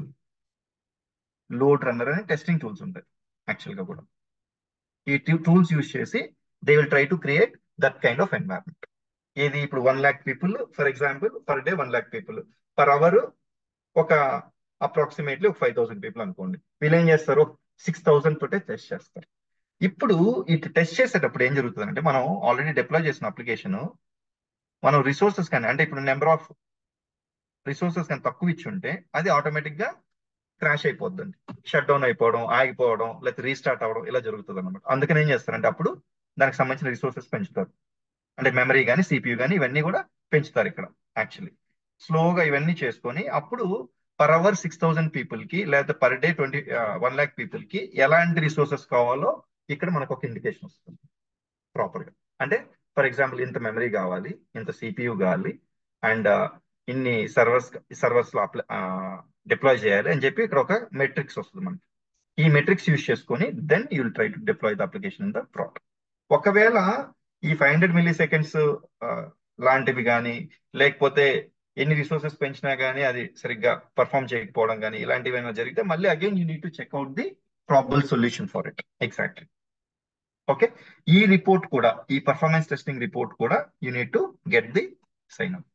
load runner అనే టెస్టింగ్ టూల్స్ ఉంటాయి యాక్చువల్ గా కూడా ఈ టూల్స్ యూజ్ చేసి they will try to create that kind of environment ఏది ఇప్పుడు one lakh people for example per day one lakh people per hour ఒక అప్రాక్సిమేట్లీ ఒక ఫైవ్ థౌసండ్ పీపుల్ అనుకోండి వీళ్ళు ఏం చేస్తారు సిక్స్ థౌసండ్ తోటే టెస్ట్ చేస్తారు ఇప్పుడు ఇటు టెస్ట్ చేసేటప్పుడు ఏం జరుగుతుంది అంటే మనం ఆల్రెడీ డిప్లాయ్ చేసిన అప్లికేషన్ మనం రిసోర్సెస్ కానీ అంటే ఇప్పుడు నెంబర్ ఆఫ్ రిసోర్సెస్ కానీ తక్కువ ఇచ్చి ఉంటే అది ఆటోమేటిక్ గా క్రాష్ అయిపోద్దండి షట్ డౌన్ అయిపోవడం ఆగిపోవడం లేకపోతే రీస్టార్ట్ అవ్వడం ఇలా జరుగుతుంది అనమాట అందుకని ఏం చేస్తారంటే అప్పుడు దానికి సంబంధించిన రిసోర్సెస్ పెంచుతారు అంటే మెమరీ కానీ సిపియు కానీ ఇవన్నీ కూడా పెంచుతారు ఇక్కడ యాక్చువల్లీ స్లోగా ఇవన్నీ చేసుకొని అప్పుడు per hour six thousand people కి లేకపోతే per day twenty one lakh people కి ఎలాంటి రిసోర్సెస్ కావాలో ఇక్కడ మనకు ఒక ఇండికేషన్ వస్తుంది ప్రాపర్ గా అంటే ఫర్ ఎగ్జాంపుల్ ఇంత మెమరీ కావాలి ఇంత సిపియు కావాలి అండ్ ఇన్ని సర్వర్స్ సర్వర్స్ లో డిప్లాయ్ చేయాలి అని చెప్పి ఇక్కడ ఒక మెట్రిక్స్ వస్తుంది మనకి ఈ మెట్రిక్స్ యూజ్ చేసుకొని then you will try to deploy the application in the product ఒకవేళ ఈ ఫైవ్ హండ్రెడ్ మిల్లీ సెకండ్స్ లాంటివి కానీ లేకపోతే ఎన్ని రిసోర్సెస్ పెంచినా కానీ అది సరిగ్గా పర్ఫామ్ చేయకపోవడం కానీ ఇలాంటివి ఏమైనా జరిగితే మళ్ళీ again you need to check out the problem solution for it exactly okay ఈ రిపోర్ట్ కూడా ఈ పర్ఫార్మెన్స్ టెస్టింగ్ రిపోర్ట్ కూడా you need to get the sign up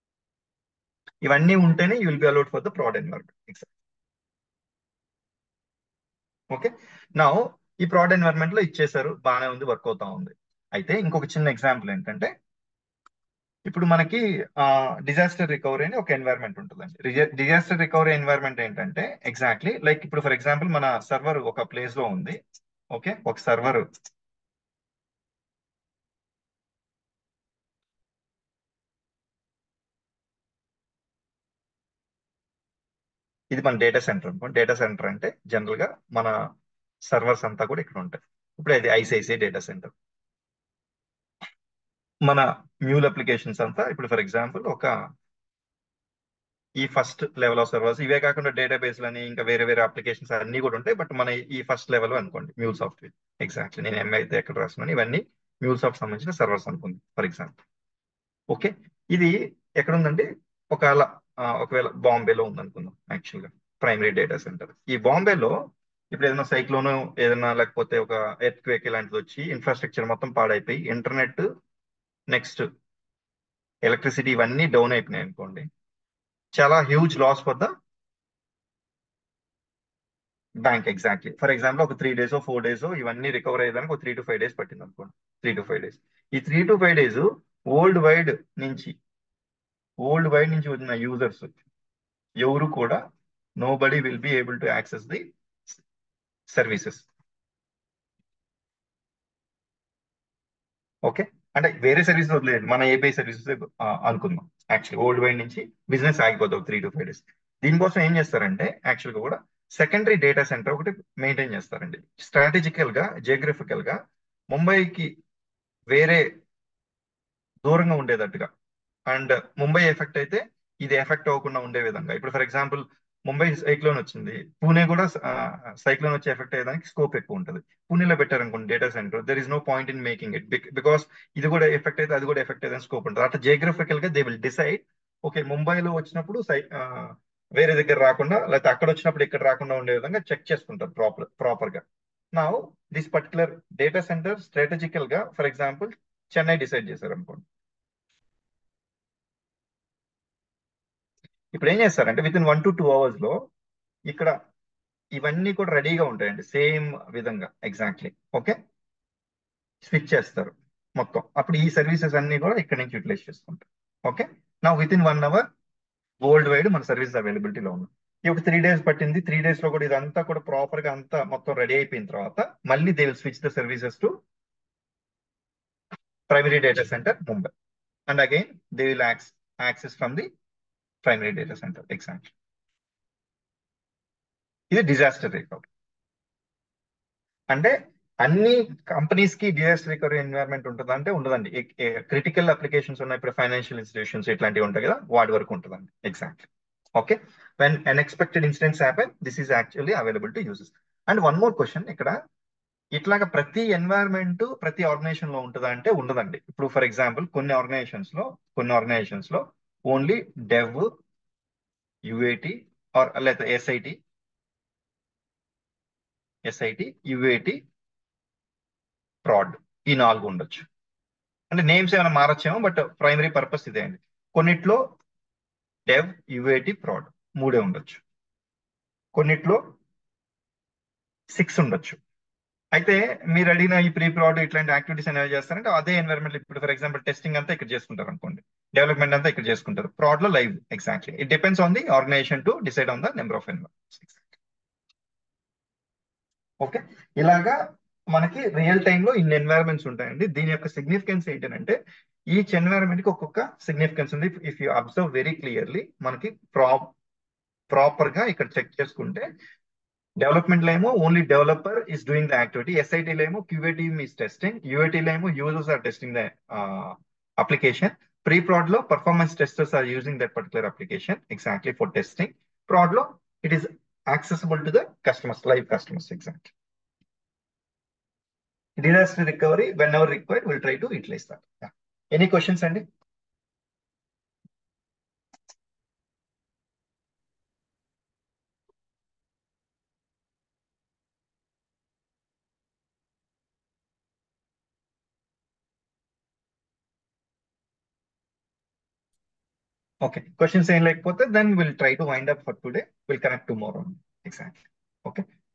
ఇవన్నీ ఉంటేనే you will be allowed for the prod environment exact okay నా ఈ ప్రాడ్ ఎన్వైరన్మెంట్ లో ఇచ్చేసారు బాగానే ఉంది వర్క్ అవుతా ఉంది అయితే ఇంకొక చిన్న ఎగ్జాంపుల్ ఏంటంటే ఇప్పుడు మనకి డిజాస్టర్ రికవరీ అని ఒక ఎన్వైరన్మెంట్ ఉంటుందండి డిజాస్టర్ రికవరీ ఎన్వైరన్మెంట్ ఏంటంటే ఎగ్జాక్ట్లీ లైక్ ఇప్పుడు ఫర్ ఎగ్జాంపుల్ మన సర్వర్ ఒక ప్లేస్ లో ఉంది ఓకే ఒక సర్వర్ ఇది మన డేటా సెంటర్ అనుకోండి డేటా సెంటర్ అంటే జనరల్ గా మన సర్వర్స్ అంతా కూడా ఇక్కడ ఉంటాయి ఇప్పుడు ఇది ఐసిఐసిఐ డేటా సెంటర్ మన మ్యూల్ అప్లికేషన్స్ అంతా ఇప్పుడు ఫర్ ఎగ్జాంపుల్ ఒక ఈ ఫస్ట్ లెవెల్ ఆఫ్ సర్వర్స్ ఇవే కాకుండా డేటాబేస్ అని ఇంకా వేరే వేరే అప్లికేషన్స్ అన్ని కూడా ఉంటాయి బట్ మన ఈ ఫస్ట్ లెవెల్ అనుకోండి మ్యూల్ సాఫ్ట్వేర్ ఎగ్జాక్ట్లీ నేను ఎంఐ అయితే ఎక్కడ రాస్తున్నాను ఇవన్నీ మ్యూల్ సాఫ్ట్ సంబంధించిన సర్వర్స్ అనుకుంది ఫర్ ఎగ్జాంపుల్ ఓకే ఇది ఎక్కడ ఉందండి ఒకవేళ ఒకవేళ బాంబేలో ఉందనుకుందాం యాక్చువల్గా ప్రైమరీ డేటా సెంటర్ ఈ బాంబేలో ఇప్పుడు ఏదైనా సైక్లోన్ ఏదైనా లేకపోతే ఒక ఎర్త్ క్వేక్ ఇలాంటిది వచ్చి ఇన్ఫ్రాస్ట్రక్చర్ మొత్తం పాడైపోయి ఇంటర్నెట్ నెక్స్ట్ ఎలక్ట్రిసిటీ ఇవన్నీ డౌన్ అయిపోయినాయి అనుకోండి చాలా huge loss for the bank exactly for example ఒక త్రీ డేస్ ఫోర్ డేస్ ఇవన్నీ రికవర్ అయ్యేదానికి ఒక త్రీ టు ఫైవ్ డేస్ పట్టింది అనుకోండి త్రీ టు ఫైవ్ డేస్ ఈ three to five days worldwide నుంచి వరల్డ్ వైడ్ నుంచి వచ్చిన యూజర్స్ ఎవరు కూడా nobody will be able to access the services okay అంటే వేరే సర్వీసెస్ వదిలేదు మన ఏపీఐ సర్వీసెస్ అనుకుందాం యాక్చువల్లీ వరల్డ్ వైడ్ నుంచి బిజినెస్ ఆగిపోతుంది త్రీ టు ఫైవ్ డేస్ దీనికోసం ఏం చేస్తారంటే యాక్చువల్గా కూడా సెకండరీ డేటా సెంటర్ ఒకటి మెయింటైన్ చేస్తారండి స్ట్రాటజికల్ గా జియోగ్రఫికల్ గా ముంబైకి వేరే దూరంగా ఉండేటట్టుగా అండ్ ముంబై ఎఫెక్ట్ అయితే ఇది ఎఫెక్ట్ అవ్వకుండా ఉండే విధంగా ఇప్పుడు ఫర్ ఎగ్జాంపుల్ ముంబై సైక్లోన్ వచ్చింది పూణే కూడా సైక్లోన్ వచ్చి ఎఫెక్ట్ అయ్యేదానికి స్కోప్ ఎక్కువ ఉంటుంది పూణేలో పెట్టారనుకోండి data center there is no point in making it because ఇది కూడా ఎఫెక్ట్ అయితే అది కూడా ఎఫెక్ట్ అయ్యేదానికి స్కోప్ ఉంటుంది అట్లా జియోగ్రఫికల్ గా దే విల్ డిసైడ్ ఓకే ముంబైలో వచ్చినప్పుడు సై వేరే దగ్గర రాకుండా లేకపోతే అక్కడ వచ్చినప్పుడు ఇక్కడ రాకుండా ఉండే విధంగా చెక్ చేసుకుంటారు ప్రాపర్ ప్రాపర్ గా నా this particular data center strategical గా ఫర్ ఎగ్జాంపుల్ చెన్నై డిసైడ్ చేశారు అనుకోండి ఇప్పుడు ఏం చేస్తారంటే within one to two hours లో ఇక్కడ ఇవన్నీ కూడా రెడీగా ఉంటాయండి సేమ్ విధంగా ఎగ్జాక్ట్లీ ఓకే స్విచ్ చేస్తారు మొత్తం అప్పుడు ఈ సర్వీసెస్ అన్ని కూడా ఇక్కడ నుంచి యూటిలైజ్ చేసుకుంటారు ఓకే నా within one hour worldwide మన సర్వీస్ అవైలబిలిటీలో ఉంది ఈ ఒక త్రీ డేస్ పట్టింది త్రీ డేస్ లో కూడా ఇదంతా కూడా ప్రాపర్ గా అంతా మొత్తం రెడీ అయిపోయిన తర్వాత మళ్ళీ they will switch the services to primary data center Mumbai and again they will access from the primary data center example ఇది డిజాస్టర్ రికవరీ అంటే అన్ని కంపెనీస్ కి డిజాస్టర్ రికవరీ ఎన్వైరన్మెంట్ ఉంటుందా అంటే ఉండదండి క్రిటికల్ అప్లికేషన్స్ ఉన్నాయి ఇప్పుడు ఫైనాన్షియల్ ఇన్స్టిట్యూషన్స్ ఇట్లాంటివి ఉంటాయి కదా వాటి వరకు ఉంటుందండి exactly okay when unexpected incidents happen this is actually available to uses and one more question ఇక్కడ ఇట్లాగా ప్రతి ఎన్వైరన్మెంట్ ప్రతి ఆర్గనైజేషన్ లో ఉంటుందా అంటే ఉండదండి ఇప్పుడు ఫర్ ఎగ్జాంపుల్ కొన్ని ఆర్గనైజేషన్స్ లో కొన్ని ఆర్గనైజేషన్స్ లో ఓన్లీ డెవ్ యుఏటి ఆర్ లేదా ఎస్ఐటి ఎస్ఐటి యుఏటి ప్రాడ్ ఈ నాలుగు ఉండొచ్చు అంటే నేమ్స్ ఏమైనా మారచ్చేమో బట్ ప్రైమరీ పర్పస్ ఇదే అండి కొన్నిట్లో డెవ్ యుఏటి ప్రాడ్ మూడే ఉండొచ్చు కొన్నిట్లో సిక్స్ ఉండొచ్చు అయితే మీరు అడిగిన ఈ ప్రీ ప్రాడ్ ఇట్లాంటి యాక్టివిటీస్ అనేవి చేస్తారంటే అదే ఎన్వైరన్మెంట్ ఇప్పుడు ఫర్ ఎగ్జాంపుల్ టెస్టింగ్ అంతా ఇక్కడ చేసుకుంటారు అనుకోండి డెవలప్మెంట్ అంతా ఇక్కడ చేసుకుంటారు ప్రాడ్ లో live exactly it depends on the organization to decide on the number of environments okay ఇలాగా మనకి రియల్ టైమ్ లో ఇన్ని ఎన్వైరన్మెంట్స్ ఉంటాయండి దీని యొక్క సిగ్నిఫికెన్స్ ఏంటంటే ఈచ్ ఎన్వైరన్మెంట్ కి ఒక్కొక్క సిగ్నిఫికెన్స్ ఉంది if you observe very clearly మనకి ప్రాప్ ప్రాపర్ గా ఇక్కడ చెక్ చేసుకుంటే డెవలప్మెంట్ లో ఏమో only developer is doing the activity ఎస్ఐటీలో ఏమో క్యూఏ టీమ్ ఈస్ టెస్టింగ్ యూఏటీలో ఏమో users are testing the application pre prod లో performance testers are using that particular application exactly for testing prod లో it is accessible to the customers live customers exact disaster recovery whenever required will try to utilize that any questions అండి ఓకే క్వశ్చన్స్ ఏం లేకపోతే then will try to wind up for today will connect tomorrow exactly okay